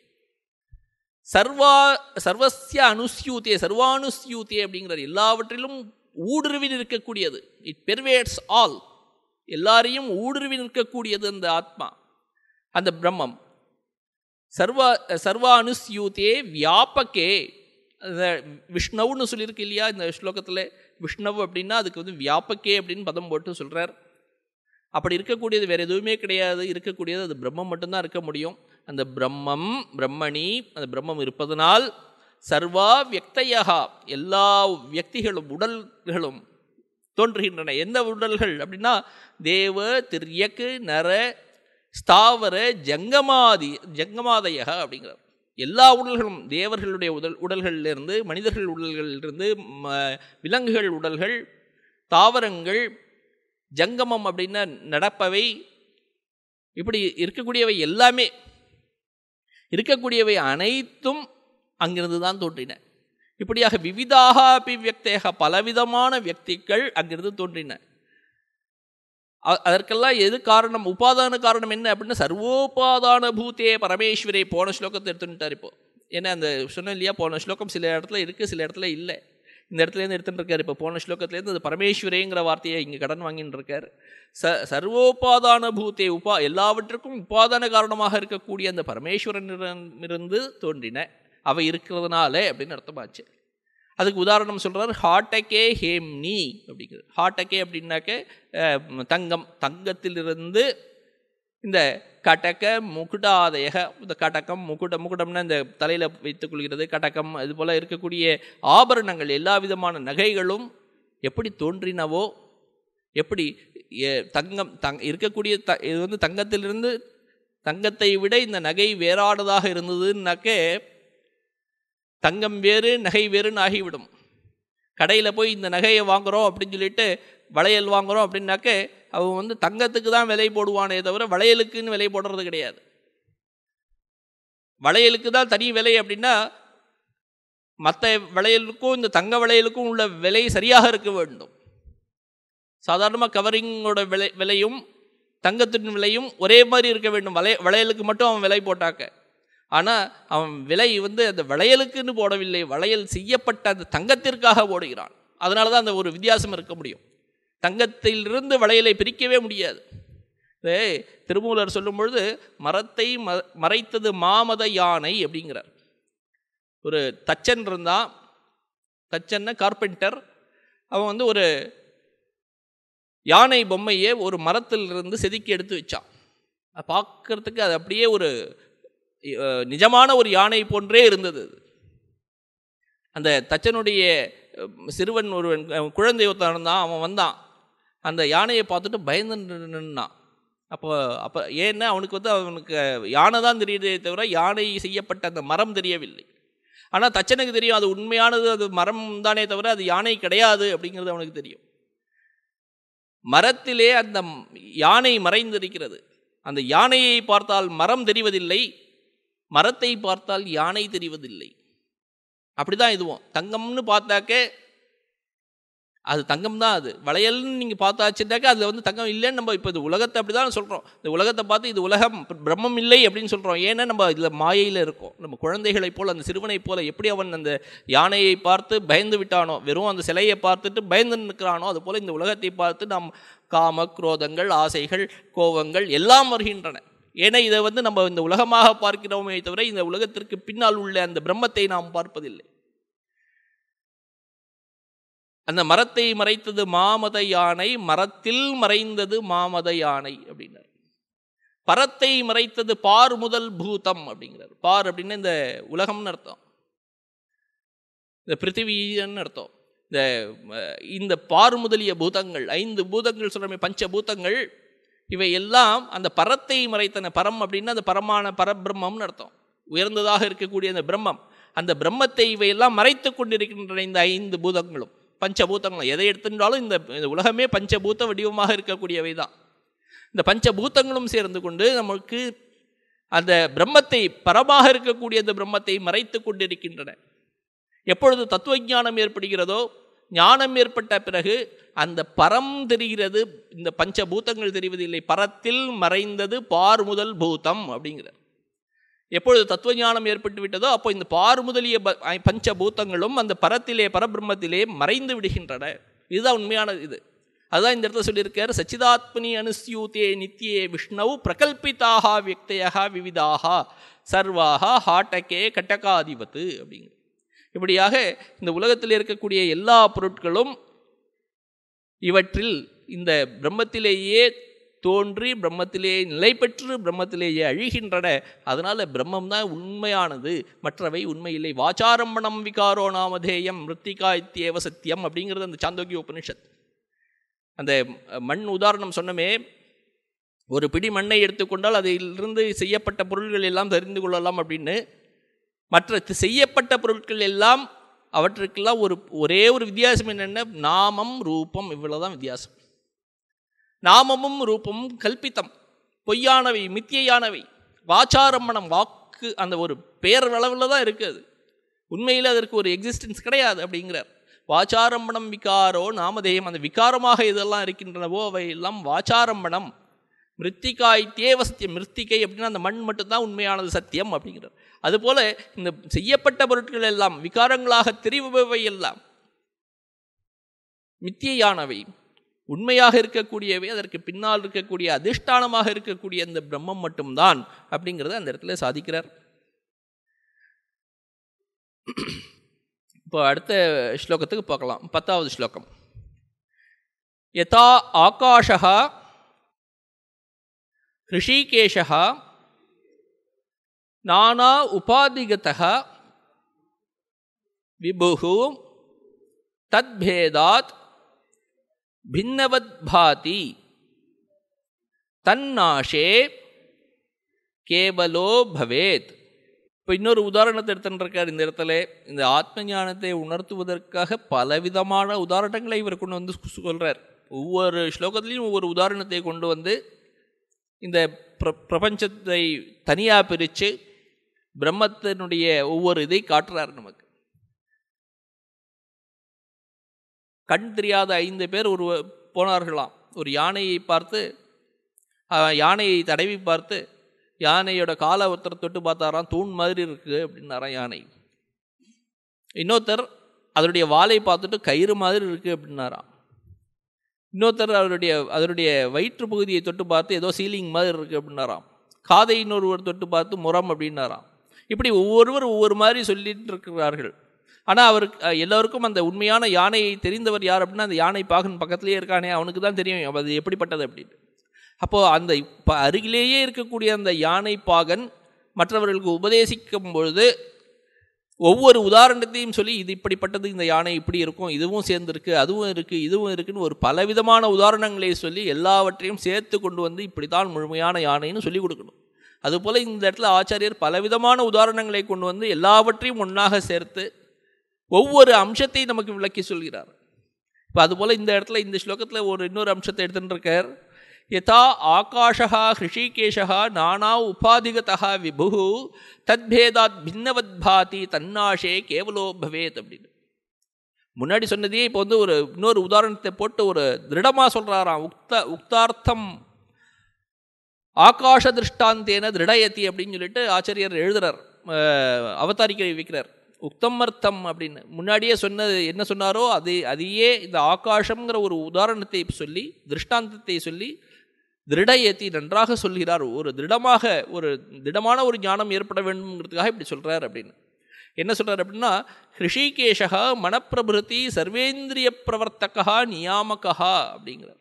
Speaker 1: சர்வா சர்வசிய அனுஸ்யூத்தே சர்வானுஸ்யூத்தே அப்படிங்கிறார் எல்லாவற்றிலும் ஊடுருவி நிற்கக்கூடியது இட் பெர்வேட்ஸ் ஆல் எல்லாரையும் ஊடுருவி நிற்கக்கூடியது அந்த ஆத்மா அந்த பிரம்மம் சர்வா சர்வா அனுஸ்யூத்தே வியாபகே அந்த விஷ்ணவுன்னு சொல்லியிருக்கு இல்லையா இந்த ஸ்லோகத்தில் விஷ்ணவ் அப்படின்னா அதுக்கு வந்து வியாபகே அப்படின்னு பதம் போட்டு சொல்கிறார் அப்படி இருக்கக்கூடியது வேறு எதுவுமே கிடையாது இருக்கக்கூடியது அது பிரம்மம் மட்டும்தான் இருக்க முடியும் அந்த பிரம்மம் பிரம்மணி அந்த பிரம்மம் இருப்பதனால் சர்வா வியக்தையகா எல்லா வியக்திகளும் உடல்களும் தோன்றுகின்றன எந்த உடல்கள் அப்படின்னா தேவ திரியக்கு நர ஸ்தாவர ஜங்கமாதி ஜங்கமாதையக அப்படிங்கிறார் எல்லா உடல்களும் தேவர்களுடைய உடல் உடல்களிலிருந்து மனிதர்கள் உடல்களிலிருந்து விலங்குகள் உடல்கள் தாவரங்கள் ஜங்கமம் அப்படின்னா நடப்பவை இப்படி இருக்கக்கூடியவை எல்லாமே இருக்கக்கூடியவை அனைத்தும் அங்கிருந்து தான் தோன்றின இப்படியாக விவிதாக அபிவியக்தேக பலவிதமான வியக்திகள் அங்கிருந்து தோன்றின அதற்கெல்லாம் எது காரணம் உபாதான காரணம் என்ன அப்படின்னா சர்வோபாதான பூத்தே பரமேஸ்வரே போன ஸ்லோகத்தை எடுத்துட்டார் இப்போ ஏன்னா அந்த சொன்ன இல்லையா போன ஸ்லோகம் சில இடத்துல இருக்குது சில இடத்துல இல்லை இந்த இடத்துலேருந்து எடுத்துகிட்டு இருக்கார் இப்போ போன ஸ்லோகத்துலேருந்து அது பரமேஸ்வரேங்கிற வார்த்தையை இங்கே கடன் வாங்கின்னு இருக்கார் ச சர்வோபாதான பூத்தே உபா எல்லாவற்றுக்கும் உபாதான காரணமாக இருக்கக்கூடிய அந்த பரமேஸ்வரனிடமிருந்து தோன்றின அவை இருக்கிறதுனால அப்படின்னு அர்த்தமாச்சு அதுக்கு உதாரணம் சொல்கிறார் ஹாட்டக்கே ஹேம்னி அப்படிங்கிறது ஹாட்டக்கே அப்படின்னாக்க தங்கம் தங்கத்திலிருந்து இந்த கடக முகுடாதயக இந்த கடக்கம் முகுட முகுடம்னா இந்த தலையில் வைத்துக் கொள்கிறது கடக்கம் இது போல் இருக்கக்கூடிய ஆபரணங்கள் எல்லா விதமான நகைகளும் எப்படி தோன்றினவோ எப்படி தங்கம் தங் இருக்கக்கூடிய த இது வந்து தங்கத்திலிருந்து தங்கத்தை விட இந்த நகை வேறானதாக இருந்ததுன்னாக்கே தங்கம் வேறு நகை வேறுன்னு ஆகிவிடும் கடையில் போய் இந்த நகையை வாங்குகிறோம் அப்படின்னு சொல்லிட்டு வளையல் வாங்குகிறோம் அப்படின்னாக்க அவன் வந்து தங்கத்துக்கு தான் விலை போடுவானே தவிர வளையலுக்குன்னு விலை போடுறது கிடையாது வளையலுக்கு தான் தனி விலை அப்படின்னா மற்ற வளையலுக்கும் இந்த தங்க வளையலுக்கும் உள்ள விலை சரியாக இருக்க வேண்டும் சாதாரணமாக கவரிங்கோட விலை விலையும் தங்கத்தின் விலையும் ஒரே மாதிரி இருக்க வேண்டும் வளைய வளையலுக்கு மட்டும் அவன் விலை போட்டாக்க ஆனால் அவன் விலை வந்து அந்த வளையலுக்குன்னு போடவில்லை வளையல் செய்யப்பட்ட அந்த தங்கத்திற்காக போடுகிறான் அதனால தான் அந்த ஒரு வித்தியாசம் இருக்க முடியும் தங்கத்திலிருந்து வளையலை பிரிக்கவே முடியாது இதே திருமூலர் சொல்லும் பொழுது மரத்தை ம மறைத்தது மாமத யானை அப்படிங்கிறார் ஒரு தச்சன் இருந்தான் தச்சன்னா கார்பெண்டர் அவன் வந்து ஒரு யானை பொம்மையை ஒரு மரத்திலிருந்து செதுக்கி எடுத்து வச்சான் அது பார்க்கறதுக்கு அது அப்படியே ஒரு அஹ், நிஜமான ஒரு யானை போன்றே இருந்தது அது அந்த தச்சனுடைய அஹ், சிறுவன் ஒருவன் அஹ், குழந்தை ஒருத்தன் இருந்தான் அவன் வந்தான் அந்த யானையை பார்த்துட்டு பயந்து நின்னு- நின்னான் அப்போ அப்போ ஏன்னா அவனுக்கு வந்து அவனுக்கு யானை தான் தெரியுதே தவிர யானை செய்யப்பட்ட அந்த மரம் தெரியவில்லை ஆனால் தச்சனுக்கு தெரியும் அது உண்மையானது அது மரம் தானே தவிர அது யானை கிடையாது அப்படிங்கிறது அவனுக்கு தெரியும் மரத்திலே அந்த யானை மறைந்திருக்கிறது அந்த யானையை பார்த்தால் மரம் தெரிவதில்லை மரத்தை பார்த்தால் யானை தெரிவதில்லை அப்படிதான் இதுவும் தங்கம்னு பார்த்தாக்க அது தங்கம் தான் அது வளையல்னு நீங்கள் பார்த்தாச்சுட்டாக்க அதில் வந்து தங்கம் இல்லைன்னு நம்ம இப்போ இது உலகத்தை அப்படி தான் சொல்கிறோம் இந்த உலகத்தை பார்த்து இது உலகம் பிரம்மம் இல்லை அப்படின்னு சொல்கிறோம் ஏன்னா நம்ம இதில் மாயையில் இருக்கோம் நம்ம குழந்தைகளைப் போல் அந்த சிறுவனைப் போல எப்படி அவன் அந்த யானையை பார்த்து பயந்து விட்டானோ வெறும் அந்த சிலையை பார்த்துட்டு பயந்து நிற்கிறானோ அது போல் இந்த உலகத்தை பார்த்து நாம் காம குரோதங்கள் ஆசைகள் கோபங்கள் எல்லாம் வருகின்றன ஏன்னா இதை வந்து நம்ம இந்த உலகமாக பார்க்கிறோமே தவிர இந்த உலகத்திற்கு பின்னால் உள்ள அந்த பிரம்மத்தை நாம் பார்ப்பதில்லை அந்த மரத்தை மறைத்தது மாமத யானை மரத்தில் மறைந்தது மாமத யானை அப்படின்னார் பரத்தை மறைத்தது பார் முதல் பூதம் அப்படிங்கிறார் பார் அப்படின்னு இந்த உலகம்னு அர்த்தம் இந்த பிருத்திவின்னு அர்த்தம் இந்த அஹ், இந்த பார் முதலிய பூதங்கள் ஐந்து பூதங்கள் சொல்கிறோமே பஞ்ச பூதங்கள் இவை எல்லாம் அந்த பரத்தை மறைத்தன பரம் அப்படின்னா அந்த பரமான பரபிரம்மம்னு அர்த்தம் உயர்ந்ததாக இருக்கக்கூடிய அந்த பிரம்மம் அந்த பிரம்மத்தை இவையெல்லாம் மறைத்து கொண்டிருக்கின்றன இந்த ஐந்து பூதங்களும் பஞ்சபூதங்களும் எதை எடுத்துட்டாலும் இந்த இந்த உலகமே பஞ்சபூத வடிவமாக இருக்கக்கூடியவை தான் இந்த பஞ்சபூதங்களும் சேர்ந்து கொண்டு நமக்கு அந்த பிரம்மத்தை பரமாக இருக்கக்கூடிய அந்த பிரம்மத்தை மறைத்து கொண்டிருக்கின்றன எப்பொழுது தத்துவஞானம் ஏற்படுகிறதோ ஞானம் ஏற்பட்ட பிறகு அந்த பரம் தெரிகிறது இந்த பஞ்சபூதங்கள் தெரிவதில்லை பரத்தில் மறைந்தது பார் முதல் பூதம் அப்படிங்கிறார் எப்பொழுது தத்துவஞானம் ஏற்பட்டு விட்டதோ அப்போ இந்த பார் முதலிய ப- ஐ- பஞ்சபூதங்களும் அந்த பரத்திலே பரபிரம்மத்திலே மறைந்து விடுகின்றன இதுதான் உண்மையான இது அதுதான் இந்த இடத்துல சொல்லியிருக்கார் சச்சிதாத்மனி அனுஸ்யூதே நித்தியே விஷ்ணவு பிரகல்பிதாக வியக்தையாக விவிதாக சர்வாக ஹாட்டகே கட்டகாதிபத்து அப்படிங்கிற இப்படியாக இந்த உலகத்தில் இருக்கக்கூடிய எல்லா பொருட்களும் இவற்றில் இந்த பிரம்மத்திலேயே தோன்றி பிரம்மத்திலே நிலை பெற்று பிரம்மத்திலேயே அழிகின்றன அதனால பிரம்மம் தான் உண்மையானது மற்றவை உண்மையில்லை வாச்சாரம்பணம் விகாரோ நாமதேயம் மிருத்திகா இத்தியேவ சத்தியம் அப்படிங்கிறது அந்த சாந்தோக்கிய உபனிஷத் அந்த மண் உதாரணம் சொன்னமே ஒரு பிடி மண்ணை எடுத்துக்கொண்டால் அதிலிருந்து செய்யப்பட்ட பொருள்கள் எல்லாம் தெரிந்து கொள்ளலாம் அப்படின்னு மற்ற தி- செய்யப்பட்ட பொருட்கள் எல்லாம் அவற்றுக்கெல்லாம் ஒரு ஒரே ஒரு வித்தியாசம் என்னென்ன நாமம் ரூபம் இவ்வளவுதான் வித்தியாசம் நாமமும் ரூபமும் கல்பித்தம் பொய்யானவை மித்தியானவை வாச்சாரம்மணம் வாக்கு அந்த ஒரு பேர் அளவில் தான் இருக்குது உண்மையில் அதற்கு ஒரு எக்ஸிஸ்டன்ஸ் கிடையாது அப்படிங்கிறார் வாச்சாரம்பணம் விகாரோ நாமதேயம் அந்த விகாரமாக இதெல்லாம் இருக்கின்றனவோ அவை எல்லாம் வாச்சாரம்பணம் மிருத்திகாய் தேவ சத்தியம் மிருத்திகை அப்படின்னா அந்த மண் மட்டும்தான் உண்மையானது சத்தியம் அப்படிங்கிறார் அதுபோல இந்த செய்யப்பட்ட பொருட்கள் எல்லாம் விகாரங்களாக தெரிபவை எல்லாம் மித்தியானவை உண்மையாக இருக்கக்கூடியவை அதற்கு பின்னால் இருக்கக்கூடிய அதிஷ்டானமாக இருக்கக்கூடிய அந்த பிரம்மம் மட்டும்தான் அப்படிங்கிறத அந்த இடத்துல சாதிக்கிறார் இப்போ அடுத்த ஸ்லோகத்துக்கு பார்க்கலாம் பத்தாவது ஸ்லோகம் யதா ஆகாஷா ऋषिकेशः नाना उपाधिगतः विभुः तद्भेदात् भिन्नवद्भाति தன்னாஷே கேவலோ பவேத் இப்போ இன்னொரு உதாரணத்தை எடுத்துருக்கார் இந்த இடத்துல இந்த ஆத்ம ஞானத்தை உணர்த்துவதற்காக பலவிதமான உதாரணங்களை இவர் கொண்டு வந்து சொல்கிறார் ஒவ்வொரு ஸ்லோகத்திலையும் ஒவ்வொரு உதாரணத்தை கொண்டு வந்து இந்த பிர பிரபஞ்சத்தை தனியாக பிரித்து பிரம்மத்தினுடைய ஒவ்வொரு இதை காட்டுறார் நமக்கு கண் தெரியாத ஐந்து பேர் ஒரு போனார்களாம் ஒரு யானையை பார்த்து அஹ், யானையை தடவி பார்த்து யானையோட காலை ஒருத்தர் தொட்டு பார்த்தாராம் தூண் மாதிரி இருக்குது அப்படின்னாராம் யானை இன்னொருத்தர் அதனுடைய வாலை பார்த்துட்டு கயிறு மாதிரி இருக்குது அப்படின்னாராம் இன்னொருத்தர் அவருடைய அதனுடைய வயிற்று பகுதியை தொட்டு பார்த்து ஏதோ சீலிங் மாதிரி இருக்குது அப்படின்னாராம் காதை இன்னொருவர் தொட்டு பார்த்து முரம் அப்படின்னாராம் இப்படி ஒவ்வொருவர் ஒவ்வொரு மாதிரி சொல்லிட்டு இருக்கிறார்கள் ஆனால் அவருக்கு அஹ், எல்லோருக்கும் அந்த உண்மையான யானையை தெரிந்தவர் யார் அப்படின்னா அந்த யானை பாகன் பக்கத்துலேயே இருக்கானே அவனுக்கு தான் தெரியும் அது எப்படிப்பட்டது அப்படின்னு அப்போது அந்த இப்போ அருகிலேயே இருக்கக்கூடிய அந்த யானை பாகன் மற்றவர்களுக்கு உபதேசிக்கும் பொழுது ஒவ்வொரு உதாரணத்தையும் சொல்லி இது இப்படிப்பட்டது இந்த யானை இப்படி இருக்கும் இதுவும் சேர்ந்துருக்கு அதுவும் இருக்குது இதுவும் இருக்குன்னு ஒரு பலவிதமான உதாரணங்களை சொல்லி எல்லாவற்றையும் சேர்த்து கொண்டு வந்து இப்படித்தான் முழுமையான யானைன்னு சொல்லி கொடுக்கணும் அதுபோல் இந்த இடத்துல ஆச்சாரியர் பலவிதமான உதாரணங்களை கொண்டு வந்து எல்லாவற்றையும் ஒன்றாக சேர்த்து ஒவ்வொரு அம்சத்தையும் நமக்கு விளக்கி சொல்கிறார் இப்போ அதுபோல் இந்த இடத்துல இந்த ஸ்லோகத்தில் ஒரு இன்னொரு அம்சத்தை எடுத்துட்டு இருக்கார் யதா ஆகாஷா ஹிருஷிகேஷா நானா உபாதிகதா விபு தத்பேதாத் பின்னவத் பாதி தன்னாஷே கேவலோ பவேத் அப்படின்னு முன்னாடி சொன்னதையே இப்போ வந்து ஒரு இன்னொரு உதாரணத்தை போட்டு ஒரு திருடமாக சொல்கிறாராம் உக்த உக்தார்த்தம் ஆகாஷ திருஷ்டாந்தேன திருடயத்தி அப்படின்னு சொல்லிட்டு ஆச்சாரியர் எழுதுறார் அஹ், அவதாரிக்கை வைக்கிறார் உக்தம் அர்த்தம் அப்படின்னு முன்னாடியே சொன்னது என்ன சொன்னாரோ அது அதையே இந்த ஆகாஷம்ங்கிற ஒரு உதாரணத்தை சொல்லி திருஷ்டாந்தத்தை சொல்லி திருடயத்தி நன்றாக சொல்கிறார் ஒரு திருடமாக ஒரு திடமான ஒரு ஞானம் ஏற்பட வேண்டும்ங்கிறதுக்காக இப்படி சொல்கிறார் அப்படின்னு என்ன சொல்கிறார் அப்படின்னா ஹிருஷிகேஷா மனப்பிரபிருத்தி சர்வேந்திரிய பிரவர்த்தகா நியாமகா அப்படிங்கிறார்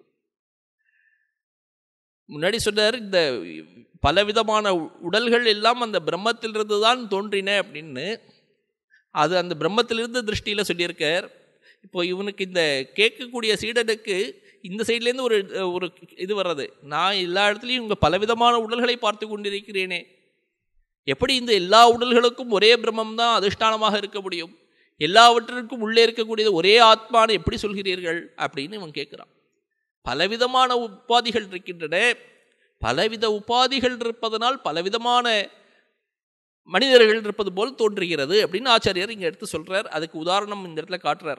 Speaker 1: முன்னாடி சொன்னார் இந்த பலவிதமான உடல்கள் எல்லாம் அந்த பிரம்மத்திலிருந்து தான் தோன்றின அப்படின்னு அது அந்த பிரம்மத்திலிருந்து திருஷ்டியில் சொல்லியிருக்கார் இப்போ இவனுக்கு இந்த கேட்கக்கூடிய சீடனுக்கு இந்த சைட்லேருந்து ஒரு ஒரு இது வர்றது நான் எல்லா இடத்துலையும் இங்கே பலவிதமான உடல்களை பார்த்து கொண்டிருக்கிறேனே எப்படி இந்த எல்லா உடல்களுக்கும் ஒரே பிரம்மம் தான் அதிஷ்டானமாக இருக்க முடியும் எல்லாவற்றிற்கும் உள்ளே இருக்கக்கூடியது ஒரே ஆத்மான்னு எப்படி சொல்கிறீர்கள் அப்படின்னு இவன் கேட்குறான் பலவிதமான உபாதிகள் இருக்கின்றன பலவித உபாதிகள் இருப்பதனால் பலவிதமான மனிதர்கள் இருப்பது போல் தோன்றுகிறது அப்படின்னு ஆச்சாரியர் இங்கே எடுத்து சொல்றார் அதுக்கு உதாரணம் இந்த இடத்துல காட்டுறார்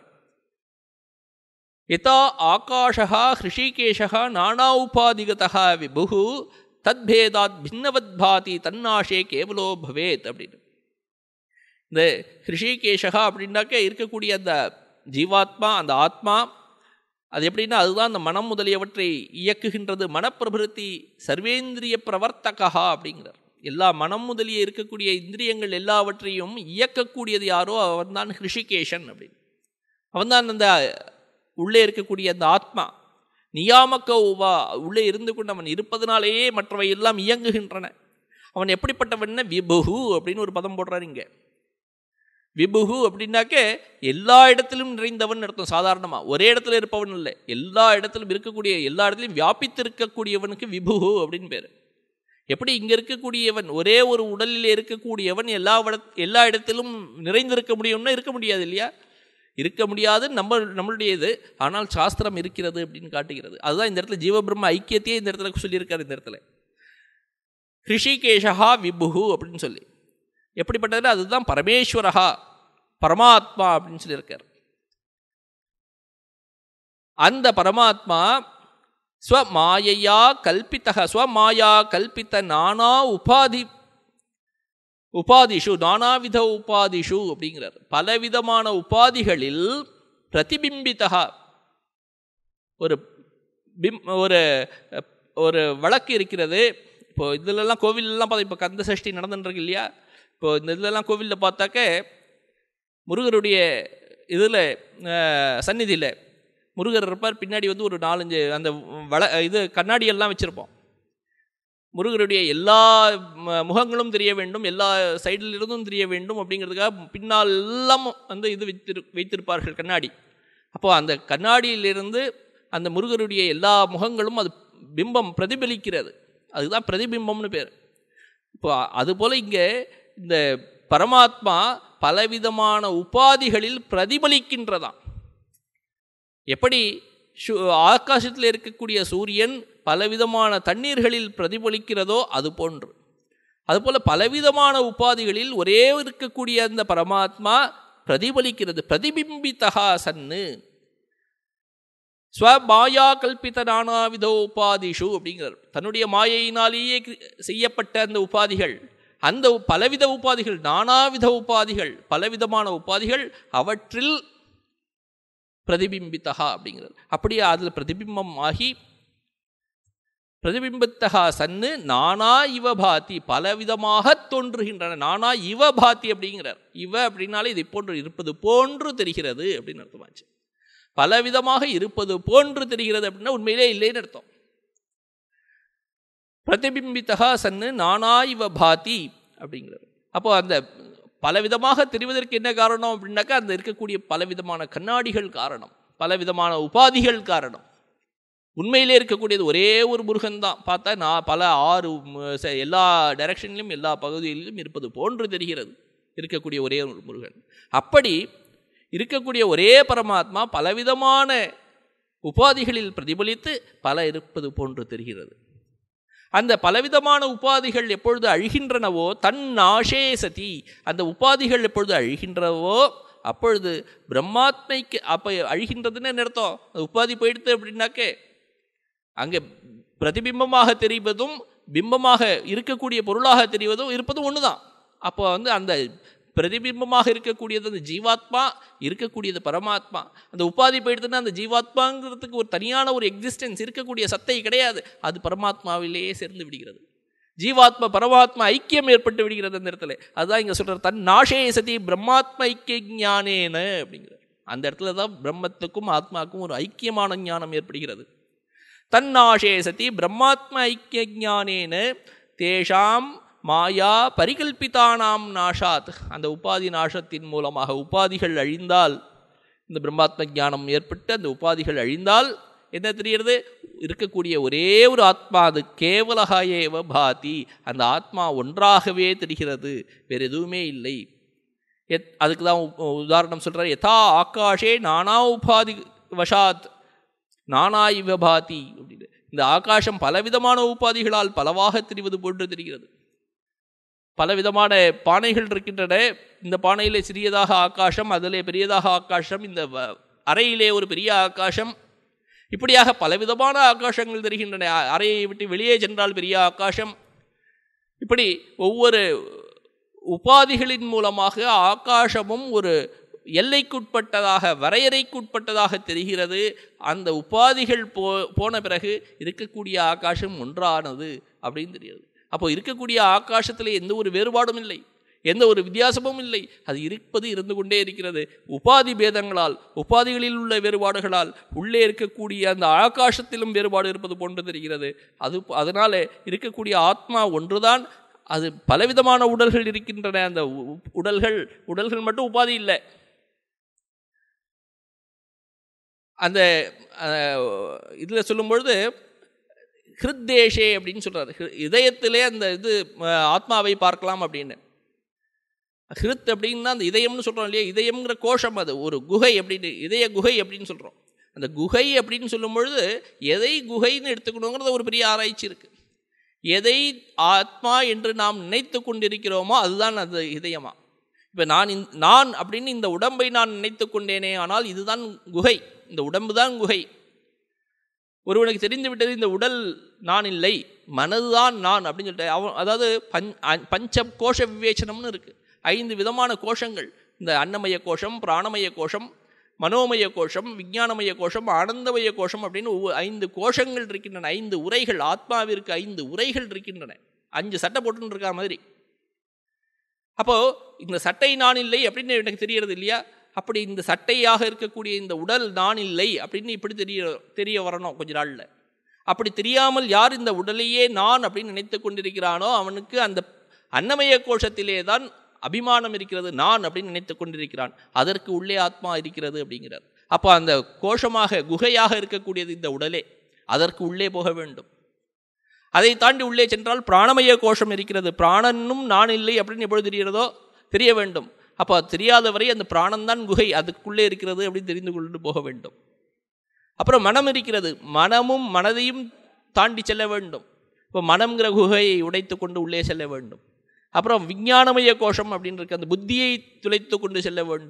Speaker 1: யதா ஆகாஷா ஹிருஷிகேஷா நானா உபாதிகதா விபு தத்பேதாத் பின்னவத் பாதி தன்னாஷே கேவலோ பவேத் அப்படின்னு இந்த ஹிருஷிகேஷா அப்படின்னாக்க இருக்கக்கூடிய அந்த ஜீவாத்மா அந்த ஆத்மா அது எப்படின்னா அதுதான் அந்த மனம் முதலியவற்றை இயக்குகின்றது மனப்பிரபிருத்தி சர்வேந்திரிய பிரவர்த்தகா அப்படிங்கிறார் எல்லா மனம் முதலிய இருக்கக்கூடிய இந்திரியங்கள் எல்லாவற்றையும் இயக்கக்கூடியது யாரோ அவன்தான் ஹிருஷிகேஷன் அப்படின்னு அவன்தான் அந்த உள்ளே இருக்கக்கூடிய அந்த ஆத்மா நியாமக்க உவா உள்ளே இருந்து கொண்டு அவன் இருப்பதனாலேயே மற்றவை எல்லாம் இயங்குகின்றன அவன் எப்படிப்பட்டவன் விபுகு அப்படின்னு ஒரு பதம் போடுறாரு இங்கே விபுகு அப்படின்னாக்க எல்லா இடத்திலும் நிறைந்தவன் அர்த்தம் சாதாரணமாக ஒரே இடத்துல இருப்பவன் இல்லை எல்லா இடத்திலும் இருக்கக்கூடிய எல்லா இடத்துலையும் வியாபித்து இருக்கக்கூடியவனுக்கு விபுகு அப்படின்னு பேர் எப்படி இங்கே இருக்கக்கூடியவன் ஒரே ஒரு உடலில் இருக்கக்கூடியவன் எல்லா இட எல்லா இடத்திலும் நிறைந்திருக்க முடியும்னா இருக்க முடியாது இல்லையா இருக்க முடியாது நம்ம நம்மளுடைய இது ஆனால் சாஸ்திரம் இருக்கிறது அப்படின்னு காட்டுகிறது அதுதான் இந்த இடத்துல ஜீவபிரம்ம ஐக்கியத்தையே இந்த இடத்துல சொல்லியிருக்காரு இந்த இடத்துல ஹிருஷிகேஷா விபுகு அப்படின்னு சொல்லி எப்படிப்பட்டது அதுதான் பரமேஸ்வரஹா பரமாத்மா அப்படின்னு சொல்லியிருக்கார் அந்த பரமாத்மா ஸ்வமாயையா கல்பித்தக ஸ்வமாயா கல்பித்த நானா உபாதி உபாதிஷு நானாவித உபாதிஷு அப்படிங்கிறார் பலவிதமான உபாதிகளில் பிரதிபிம்பித்தகா ஒரு பிம் ஒரு ஒரு வழக்கு இருக்கிறது இப்போ இதிலெல்லாம் கோவிலெல்லாம் பார்த்தா இப்போ கந்த சஷ்டி நடந்துருக்கு இல்லையா இப்போ இந்த இதுலலாம் கோவிலில் பார்த்தாக்க முருகருடைய இதில் சந்நிதியில் முருகர் இருப்பார் பின்னாடி வந்து ஒரு நாலஞ்சு அந்த வள இது கண்ணாடியெல்லாம் வச்சுருப்போம் முருகருடைய எல்லா முகங்களும் தெரிய வேண்டும் எல்லா சைடிலிருந்தும் தெரிய வேண்டும் அப்படிங்கிறதுக்காக பின்னால் எல்லாம் வந்து இது வைத்திரு வைத்திருப்பார்கள் கண்ணாடி அப்போது அந்த கண்ணாடியிலிருந்து அந்த முருகருடைய எல்லா முகங்களும் அது பிம்பம் பிரதிபலிக்கிறது அதுதான் பிரதிபிம்பம்னு பேர் இப்போ அதுபோல் இங்கே இந்த பரமாத்மா பலவிதமான உபாதிகளில் பிரதிபலிக்கின்றதாம் எப்படி ஆகாசத்தில் இருக்கக்கூடிய சூரியன் பலவிதமான தண்ணீர்களில் பிரதிபலிக்கிறதோ அது போன்று அதுபோல் பலவிதமான உபாதிகளில் ஒரே இருக்கக்கூடிய அந்த பரமாத்மா பிரதிபலிக்கிறது பிரதிபிம்பித்தகா சன்னு ஸ்வமாயா கல்பித நானாவித உபாதிஷு அப்படிங்கிறார் தன்னுடைய மாயையினாலேயே கி- செய்யப்பட்ட அந்த உபாதிகள் அந்த பலவித உபாதிகள் நானாவித உபாதிகள் பலவிதமான உபாதிகள் அவற்றில் பிரதிபிம்பித்தகா அப்படிங்கிறது அப்படியே அதில் பிரதிபிம்பம் ஆகி பிரதிபிம்பித்தகா சன்னு நானா இவ பாதி பலவிதமாக தோன்றுகின்றன நானா இவ பாதி அப்படிங்கிறார் இவ அப்படின்னாலே இதை போன்று இருப்பது போன்று தெரிகிறது அப்படின்னு அர்த்தமாச்சு பலவிதமாக இருப்பது போன்று தெரிகிறது அப்படின்னா உண்மையிலே இல்லைன்னு அர்த்தம் பிரதிபிம்பித்தகா சன்னு நானா இவ பாதி அப்படிங்கிறது அப்போ அந்த பலவிதமாக தெரிவதற்கு என்ன காரணம் அப்படின்னாக்கா அந்த இருக்கக்கூடிய பலவிதமான கண்ணாடிகள் காரணம் பலவிதமான உபாதிகள் காரணம் உண்மையிலே இருக்கக்கூடியது ஒரே ஒரு முருகன் தான் பார்த்தா நான் பல ஆறு ம- ச- எல்லா டைரக்ஷன்லையும் எல்லா பகுதிகளிலும் இருப்பது போன்று தெரிகிறது இருக்கக்கூடிய ஒரே ஒரு முருகன் அப்படி இருக்கக்கூடிய ஒரே பரமாத்மா பலவிதமான உபாதிகளில் பிரதிபலித்து பல இருப்பது போன்று தெரிகிறது அந்த பலவிதமான உபாதிகள் எப்பொழுது அழிகின்றனவோ தன் நாஷே சதி அந்த உபாதிகள் எப்பொழுது அழிகின்றவோ அப்பொழுது பிரம்மாத்மைக்கு அப்போ அழிகின்றதுன்னு என்ன அர்த்தம் அந்த உபாதி போயிடுது அப்படின்னாக்கே அங்கே பிரதிபிம்பமாக தெரிவதும் பிம்பமாக இருக்கக்கூடிய பொருளாக தெரிவதும் இருப்பதும் ஒன்று தான் அப்போ வந்து அந்த பிரதிபிம்பமாக இருக்கக்கூடியது அந்த ஜீவாத்மா இருக்கக்கூடியது பரமாத்மா அந்த உபாதி போயிடுதுன்னா அந்த ஜீவாத்மாங்கிறதுக்கு ஒரு தனியான ஒரு எக்ஸிஸ்டன்ஸ் இருக்கக்கூடிய சத்தை கிடையாது அது பரமாத்மாவிலேயே சேர்ந்து விடுகிறது ஜீவாத்மா பரமாத்மா ஐக்கியம் ஏற்பட்டு விடுகிறது அந்த இடத்துல அதுதான் இங்கே சொல்கிறார் தன் நாஷே சதி பிரம்மாத்ம ஐக்கிய ஞானேன அப்படிங்கிறார் அந்த இடத்துல தான் பிரம்மத்துக்கும் ஆத்மாவுக்கும் ஒரு ஐக்கியமான ஞானம் ஏற்படுகிறது தன்னாஷே சதி பிரம்மாத்ம ஐக்கிய ஞானேன தேஷாம் மாயா பரிகல்பிதானாம் நாஷாத் அந்த உபாதி நாசத்தின் மூலமாக உபாதிகள் அழிந்தால் இந்த பிரம்மாத்ம ஞானம் ஏற்பட்டு அந்த உபாதிகள் அழிந்தால் என்ன தெரிகிறது இருக்கக்கூடிய ஒரே ஒரு ஆத்மா அது கேவலகா ஏவ பாதி அந்த ஆத்மா ஒன்றாகவே தெரிகிறது வேறு எதுவுமே இல்லை எத் அதுக்கு தான் உ- உதாரணம் சொல்கிறார் யதா ஆகாஷே நானா உபாதி வஷாத் நானா இவ பாதி அப்படின்னு இந்த ஆகாசம் பலவிதமான உபாதிகளால் பலவாக தெரிவது போன்று தெரிகிறது பலவிதமான பானைகள் இருக்கின்றன இந்த பானையிலே சிறியதாக ஆகாசம் அதிலே பெரியதாக ஆகாசம் இந்த வ- அறையிலே ஒரு பெரிய ஆகாசம் இப்படியாக பலவிதமான ஆகாசங்கள் தெரிகின்றன அ- அறையை விட்டு வெளியே சென்றால் பெரிய ஆகாசம் இப்படி ஒவ்வொரு உபாதிகளின் மூலமாக ஆகாசமும் ஒரு எல்லைக்குட்பட்டதாக வரையறைக்குட்பட்டதாக தெரிகிறது அந்த உபாதிகள் போ போன பிறகு இருக்கக்கூடிய ஆகாசம் ஒன்றானது அப்படின்னு தெரியுது அப்போ இருக்கக்கூடிய ஆகாசத்தில் எந்த ஒரு வேறுபாடும் இல்லை எந்த ஒரு வித்தியாசமும் இல்லை அது இருப்பது இருந்து கொண்டே இருக்கிறது உபாதி பேதங்களால் உபாதிகளில் உள்ள வேறுபாடுகளால் உள்ளே இருக்கக்கூடிய அந்த ஆகாசத்திலும் வேறுபாடு இருப்பது போன்று தெரிகிறது அது அதனால இருக்கக்கூடிய ஆத்மா ஒன்றுதான் அது பலவிதமான உடல்கள் இருக்கின்றன அந்த உ- உடல்கள் உடல்கள் மட்டும் உபாதி இல்லை அந்த இதில் சொல்லும்பொழுது ஹிருத்தேஷே அப்படின்னு சொல்கிறார் இதயத்திலே அந்த இது அஹ், ஆத்மாவை பார்க்கலாம் அப்படின்னு ஹிருத் அப்படின்னா அந்த இதயம்னு சொல்கிறோம் இல்லையா இதயம்ங்கிற கோஷம் அது ஒரு குகை அப்படின்னு இதய குகை அப்படின்னு சொல்கிறோம் அந்த குகை அப்படின்னு சொல்லும் பொழுது எதை குகைன்னு எடுத்துக்கணுங்கிறது ஒரு பெரிய ஆராய்ச்சி இருக்குது எதை ஆத்மா என்று நாம் நினைத்து கொண்டிருக்கிறோமோ அதுதான் அது இதயமா இப்போ நான் இந்த- நான் அப்படின்னு இந்த உடம்பை நான் நினைத்து கொண்டேனே ஆனால் இதுதான் குகை இந்த உடம்பு தான் குகை ஒருவனுக்கு தெரிந்து விட்டது இந்த உடல் நான் இல்லை மனதுதான் நான் அப்படின்னு சொல்லிட்டு அவன் அதாவது பஞ் அ- பஞ்ச கோஷ விவேச்சனம்னு இருக்குது ஐந்து விதமான கோஷங்கள் இந்த அன்னமய கோஷம் பிராணமய கோஷம் மனோமய கோஷம் விஞ்ஞானமய கோஷம் ஆனந்தமய கோஷம் அப்படின்னு ஒவ்வொரு ஐந்து கோஷங்கள் இருக்கின்றன ஐந்து உரைகள் ஆத்மாவிற்கு ஐந்து உரைகள் இருக்கின்றன அஞ்சு சட்டை போட்டுன்னு இருக்கா மாதிரி அப்போ இந்த சட்டை நான் இல்லை அப்படின்னு எனக்கு தெரியறது இல்லையா அப்படி இந்த சட்டையாக இருக்கக்கூடிய இந்த உடல் நான் இல்லை அப்படின்னு இப்படி தெரிய தெரிய வரணும் கொஞ்ச நாளில் அப்படி தெரியாமல் யார் இந்த உடலையே நான் அப்படின்னு நினைத்து கொண்டிருக்கிறானோ அவனுக்கு அந்த அன்னமய கோஷத்திலே தான் அபிமானம் இருக்கிறது நான் அப்படின்னு நினைத்து கொண்டிருக்கிறான் அதற்கு உள்ளே ஆத்மா இருக்கிறது அப்படிங்கிறார் அப்போ அந்த கோஷமாக குகையாக இருக்கக்கூடியது இந்த உடலே அதற்கு உள்ளே போக வேண்டும் அதை தாண்டி உள்ளே சென்றால் பிராணமய கோஷம் இருக்கிறது பிராணனும் நான் இல்லை அப்படின்னு எப்பொழுது தெரிகிறதோ தெரிய வேண்டும் அப்போ அது தெரியாத வரை அந்த பிராணன்தான் குகை அதுக்குள்ளே இருக்கிறது அப்படின்னு தெரிந்து கொண்டு போக வேண்டும் அப்புறம் மனம் இருக்கிறது மனமும் மனதையும் தாண்டி செல்ல வேண்டும் இப்போ மனம்ங்கிற குகையை உடைத்து கொண்டு உள்ளே செல்ல வேண்டும் அப்புறம் விஞ்ஞானமய கோஷம் அப்படின்னு இருக்கு அந்த புத்தியை துளைத்து கொண்டு செல்ல வேண்டும்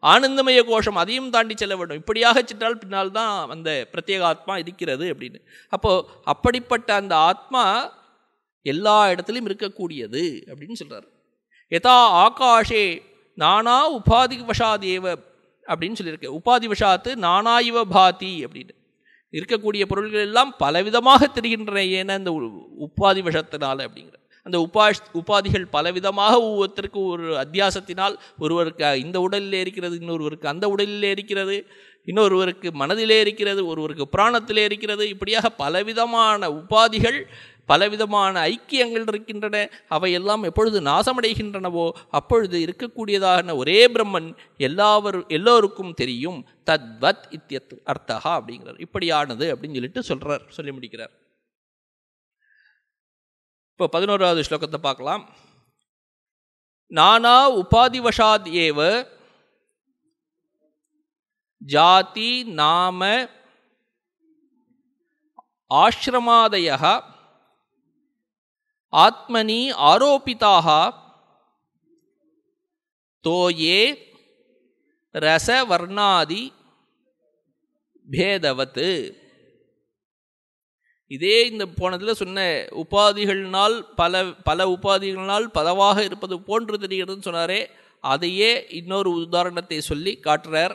Speaker 1: ஆனந்தமய கோஷம் அதையும் தாண்டி செல்ல வேண்டும் இப்படியாக சென்றால் பின்னால் தான் அந்த பிரத்யேக ஆத்மா இருக்கிறது அப்படின்னு அப்போ அப்படிப்பட்ட அந்த ஆத்மா எல்லா இடத்துலையும் இருக்கக்கூடியது அப்படின்னு சொல்றாரு யதா ஆகாஷே நானா உபாதி வசாதேவ அப்படின்னு சொல்லியிருக்கு உபாதி வசாத்து நானா இவ பாதி அப்படின்னு இருக்கக்கூடிய பொருள்கள் எல்லாம் பலவிதமாக தெரிகின்றன ஏன்னா இந்த உ- உபாதி வசத்தினால அப்படிங்கிற அந்த உபாஷ் உபாதிகள் பலவிதமாக ஒவ்வொருத்தருக்கு ஒரு அத்தியாசத்தினால் ஒருவருக்கு இந்த உடலிலே இருக்கிறது இன்னொருவருக்கு அந்த உடலிலே இருக்கிறது இன்னொருவருக்கு மனதிலே இருக்கிறது ஒருவருக்கு பிராணத்திலே இருக்கிறது இப்படியாக பலவிதமான உபாதிகள் பலவிதமான ஐக்கியங்கள் இருக்கின்றன அவையெல்லாம் எப்பொழுது நாசமடைகின்றனவோ அப்பொழுது இருக்கக்கூடியதான ஒரே பிரம்மன் எல்லாவர் எல்லோருக்கும் தெரியும் தத்வத் இத்தியத் அர்த்தகா அப்படிங்கிறார் இப்படியானது அப்படின்னு சொல்லிட்டு சொல்றார் சொல்லி முடிக்கிறார் இப்போ பதினோராவது ஸ்லோகத்தை பார்க்கலாம் நானா உபாதிவசாத் ஏவ ஜாதி நாம ஆசிரமாதய ஆத்மனி ஆரோபிதாக தோயே ரசவர்ணாதி பேதவத்து இதே இந்த போனதில் சொன்ன உபாதிகள்னால் பல பல உபாதிகள்னால் பலவாக இருப்பது போன்று தெரிகிறதுன்னு சொன்னாரே அதையே இன்னொரு உதாரணத்தை சொல்லி காட்டுறார்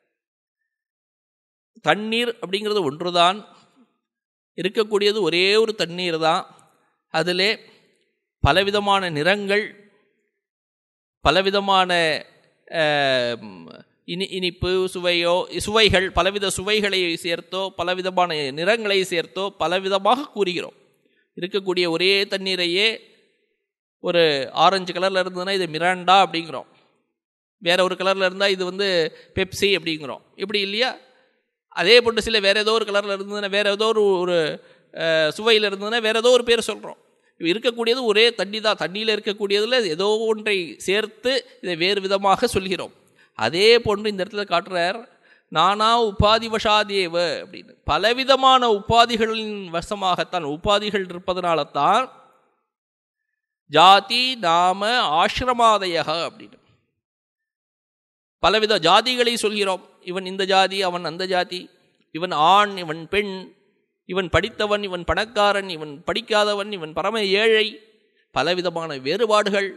Speaker 1: தண்ணீர் அப்படிங்கிறது ஒன்றுதான் இருக்கக்கூடியது ஒரே ஒரு தண்ணீர் தான் அதிலே பலவிதமான நிறங்கள் பலவிதமான அஹ், இனி இனிப்பு சுவையோ சுவைகள் பலவித சுவைகளை சேர்த்தோ பலவிதமான நிறங்களை சேர்த்தோ பலவிதமாக கூறுகிறோம் இருக்கக்கூடிய ஒரே தண்ணீரையே ஒரு ஆரஞ்சு கலரில் இருந்ததுன்னா இது மிராண்டா அப்படிங்கிறோம் வேற ஒரு கலரில் இருந்தால் இது வந்து பெப்சி அப்படிங்கிறோம் இப்படி இல்லையா அதே போட்டு சில வேற ஏதோ ஒரு கலரில் இருந்ததுன்னா வேற ஏதோ ஒரு ஒரு அஹ், சுவையில் இருந்ததுன்னா வேற ஏதோ ஒரு பேர் சொல்கிறோம் இருக்கக்கூடியது ஒரே தண்ணி தான் தண்ணியில் இருக்கக்கூடியதில் ஏதோ ஒன்றை சேர்த்து இதை வேறு விதமாக சொல்கிறோம் அதே போன்று இந்த இடத்துல காட்டுறார் நானா உபாதி வசாதேவ அப்படின்னு பலவிதமான உபாதிகளின் வசமாகத்தான் உபாதிகள் இருப்பதனால தான் ஜாதி நாம ஆசிரமாதய அப்படின்னு பலவித ஜாதிகளை சொல்கிறோம் இவன் இந்த ஜாதி அவன் அந்த ஜாதி இவன் ஆண் இவன் பெண் இவன் படித்தவன் இவன் பணக்காரன் இவன் படிக்காதவன் இவன் பரம ஏழை பலவிதமான வேறுபாடுகள்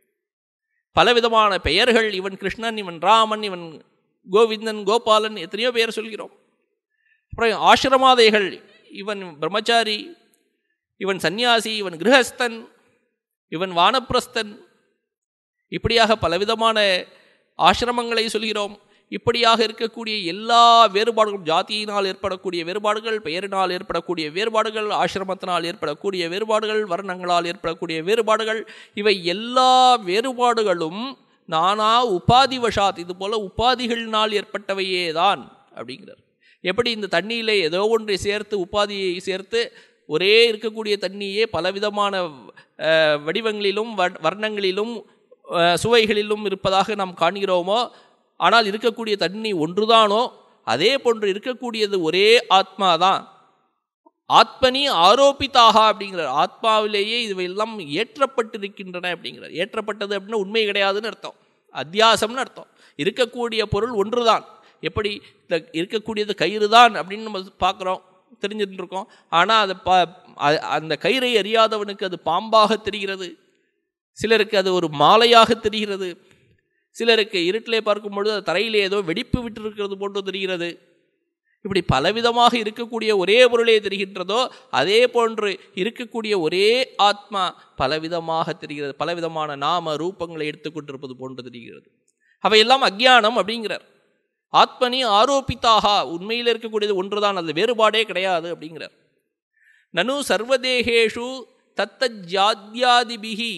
Speaker 1: பலவிதமான பெயர்கள் இவன் கிருஷ்ணன் இவன் ராமன் இவன் கோவிந்தன் கோபாலன் எத்தனையோ பெயர் சொல்கிறோம் அப்புறம் ஆசிரமாதைகள் இவன் பிரம்மச்சாரி இவன் சந்நியாசி இவன் கிரகஸ்தன் இவன் வானப்பிரஸ்தன் இப்படியாக பலவிதமான ஆசிரமங்களை சொல்கிறோம் இப்படியாக இருக்கக்கூடிய எல்லா வேறுபாடுகளும் ஜாதியினால் ஏற்படக்கூடிய வேறுபாடுகள் பெயரினால் ஏற்படக்கூடிய வேறுபாடுகள் ஆசிரமத்தினால் ஏற்படக்கூடிய வேறுபாடுகள் வர்ணங்களால் ஏற்படக்கூடிய வேறுபாடுகள் இவை எல்லா வேறுபாடுகளும் நானா உபாதி வசாத் இது போல உபாதிகளினால் ஏற்பட்டவையே தான் அப்படிங்கிறார் எப்படி இந்த தண்ணியிலே ஏதோ ஒன்றை சேர்த்து உபாதியை சேர்த்து ஒரே இருக்கக்கூடிய தண்ணியே பலவிதமான அஹ், வடிவங்களிலும் வர்- வர்ணங்களிலும் அஹ், சுவைகளிலும் இருப்பதாக நாம் காண்கிறோமோ ஆனால் இருக்கக்கூடிய தண்ணி ஒன்றுதானோ அதே போன்று இருக்கக்கூடியது ஒரே ஆத்மா தான் ஆத்மனி ஆரோபித்தாக அப்படிங்கிறார் ஆத்மாவிலேயே இவையெல்லாம் ஏற்றப்பட்டிருக்கின்றன அப்படிங்கிறார் ஏற்றப்பட்டது அப்படின்னா உண்மை கிடையாதுன்னு அர்த்தம் அத்தியாசம்னு அர்த்தம் இருக்கக்கூடிய பொருள் ஒன்றுதான் எப்படி இந்த இருக்கக்கூடியது கயிறு தான் அப்படின்னு நம்ம பார்க்குறோம் தெரிஞ்சுட்டு இருக்கோம் ஆனால் அதை பா அ- அந்த கயிறை அறியாதவனுக்கு அது பாம்பாக தெரிகிறது சிலருக்கு அது ஒரு மாலையாக தெரிகிறது சிலருக்கு இருட்டிலே பார்க்கும் பொழுது அது தரையிலே ஏதோ வெடிப்பு விட்டு இருக்கிறது போன்று தெரிகிறது இப்படி பலவிதமாக இருக்கக்கூடிய ஒரே பொருளே தெரிகின்றதோ அதே போன்று இருக்கக்கூடிய ஒரே ஆத்மா பலவிதமாக தெரிகிறது பலவிதமான நாம ரூபங்களை எடுத்துக்கொண்டிருப்பது போன்று தெரிகிறது அவையெல்லாம் அக்ஞானம் அப்படிங்கிறார் ஆத்மனி ஆரோபித்தாக உண்மையில் இருக்கக்கூடியது ஒன்றுதான் அது வேறுபாடே கிடையாது அப்படிங்கிறார் நனு சர்வதேகேஷு தத்தஜாத்யாதிபிகி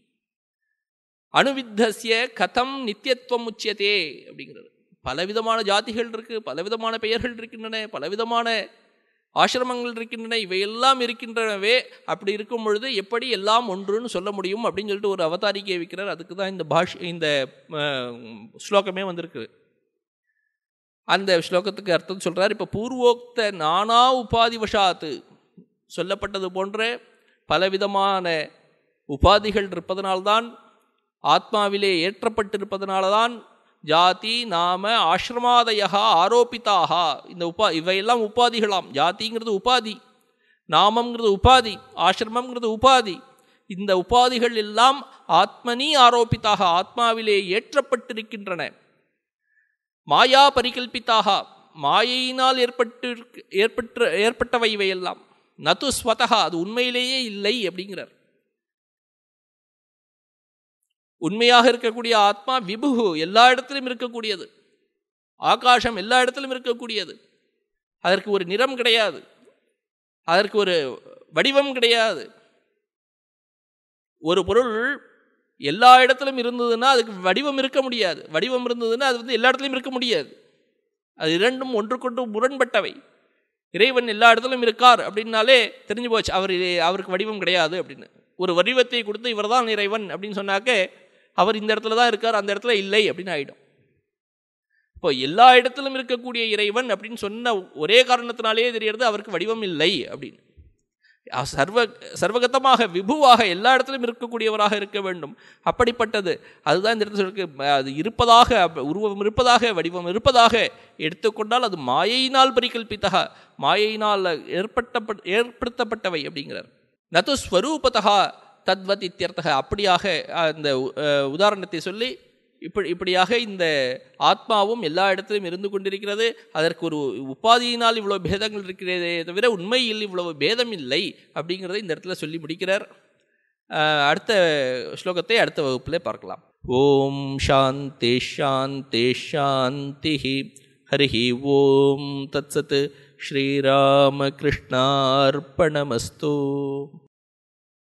Speaker 1: அணுவித்தஸ்ய கதம் நித்தியத்துவம் உச்சியதே அப்படிங்கிறது பலவிதமான ஜாதிகள் இருக்கு பலவிதமான பெயர்கள் இருக்கின்றன பலவிதமான ஆசிரமங்கள் இருக்கின்றன இவையெல்லாம் இருக்கின்றனவே அப்படி இருக்கும் பொழுது எப்படி எல்லாம் ஒன்றுன்னு சொல்ல முடியும் அப்படின்னு சொல்லிட்டு ஒரு அவதாரிக்கையை வைக்கிறார் அதுக்கு தான் இந்த பாஷ் இந்த அஹ், ஸ்லோகமே வந்திருக்கு அந்த ஸ்லோகத்துக்கு அர்த்தம் சொல்றார் இப்போ பூர்வோக்த நானா உபாதி வசாத்து சொல்லப்பட்டது போன்ற பலவிதமான உபாதிகள் இருப்பதனால்தான் ஆத்மாவிலே ஏற்றப்பட்டிருப்பதனால்தான் ஜாதி நாம ஆசிரமாதயா ஆரோபிதாக இந்த உபா இவையெல்லாம் உபாதிகளாம் ஜாதிங்கிறது உபாதி நாமங்கிறது உபாதி ஆசிரமங்கிறது உபாதி இந்த உபாதிகள் எல்லாம் ஆத்மனி ஆரோபித்தாக ஆத்மாவிலே ஏற்றப்பட்டிருக்கின்றன மாயா பரிகல்பித்தாக மாயையினால் ஏற்பட்டு ஏற்பட்ட ஏற்பட்டவை இவையெல்லாம் நது ஸ்வதகா அது உண்மையிலேயே இல்லை அப்படிங்கிறார் உண்மையாக இருக்கக்கூடிய ஆத்மா விபுகு எல்லா இடத்திலும் இருக்கக்கூடியது ஆகாசம் எல்லா இடத்திலும் இருக்கக்கூடியது அதற்கு ஒரு நிறம் கிடையாது அதற்கு ஒரு வடிவம் கிடையாது ஒரு பொருள் எல்லா இடத்திலும் இருந்ததுன்னா அதுக்கு வடிவம் இருக்க முடியாது வடிவம் இருந்ததுன்னா அது வந்து எல்லா இடத்துலையும் இருக்க முடியாது அது இரண்டும் ஒன்றுக்கொன்று முரண்பட்டவை இறைவன் எல்லா இடத்துலையும் இருக்கார் அப்படின்னாலே தெரிஞ்சு போச்சு அவர் அவருக்கு வடிவம் கிடையாது அப்படின்னு ஒரு வடிவத்தை கொடுத்து இவர் தான் இறைவன் அப்படின்னு சொன்னாக்க அவர் இந்த இடத்துல தான் இருக்கார் அந்த இடத்துல இல்லை அப்படின்னு ஆகிடும் இப்போ எல்லா இடத்திலும் இருக்கக்கூடிய இறைவன் அப்படின்னு சொன்ன ஒரே காரணத்தினாலேயே தெரியறது அவருக்கு வடிவம் இல்லை அப்படின்னு சர்வ சர்வகத்தமாக விபுவாக எல்லா இடத்திலும் இருக்கக்கூடியவராக இருக்க வேண்டும் அப்படிப்பட்டது அதுதான் இந்த இடத்துல இருக்கு அது இருப்பதாக உருவம் இருப்பதாக வடிவம் இருப்பதாக எடுத்துக்கொண்டால் அது மாயையினால் பரிகல்பித்தக மாயையினால் ஏற்பட்ட ஏற்படுத்தப்பட்டவை அப்படிங்கிறார் நது ஸ்வரூபத்தகா தத்வத் இத்தியர்த்தக அப்படியாக அந்த உதாரணத்தை சொல்லி இப்படி இப்படியாக இந்த ஆத்மாவும் எல்லா இடத்திலும் இருந்து கொண்டிருக்கிறது அதற்கு ஒரு உபாதியினால் இவ்வளோ பேதங்கள் இருக்கிறதே தவிர உண்மையில் இவ்வளவு பேதம் இல்லை அப்படிங்கிறத இந்த இடத்துல சொல்லி முடிக்கிறார் அடுத்த ஸ்லோகத்தை அடுத்த வகுப்பில் பார்க்கலாம் ஓம் சாந்தி ஷாந்தி ஷாந்தி ஹரி ஓம் தத்சத் ஸ்ரீராமகிருஷ்ணார்ப்பணமஸ்து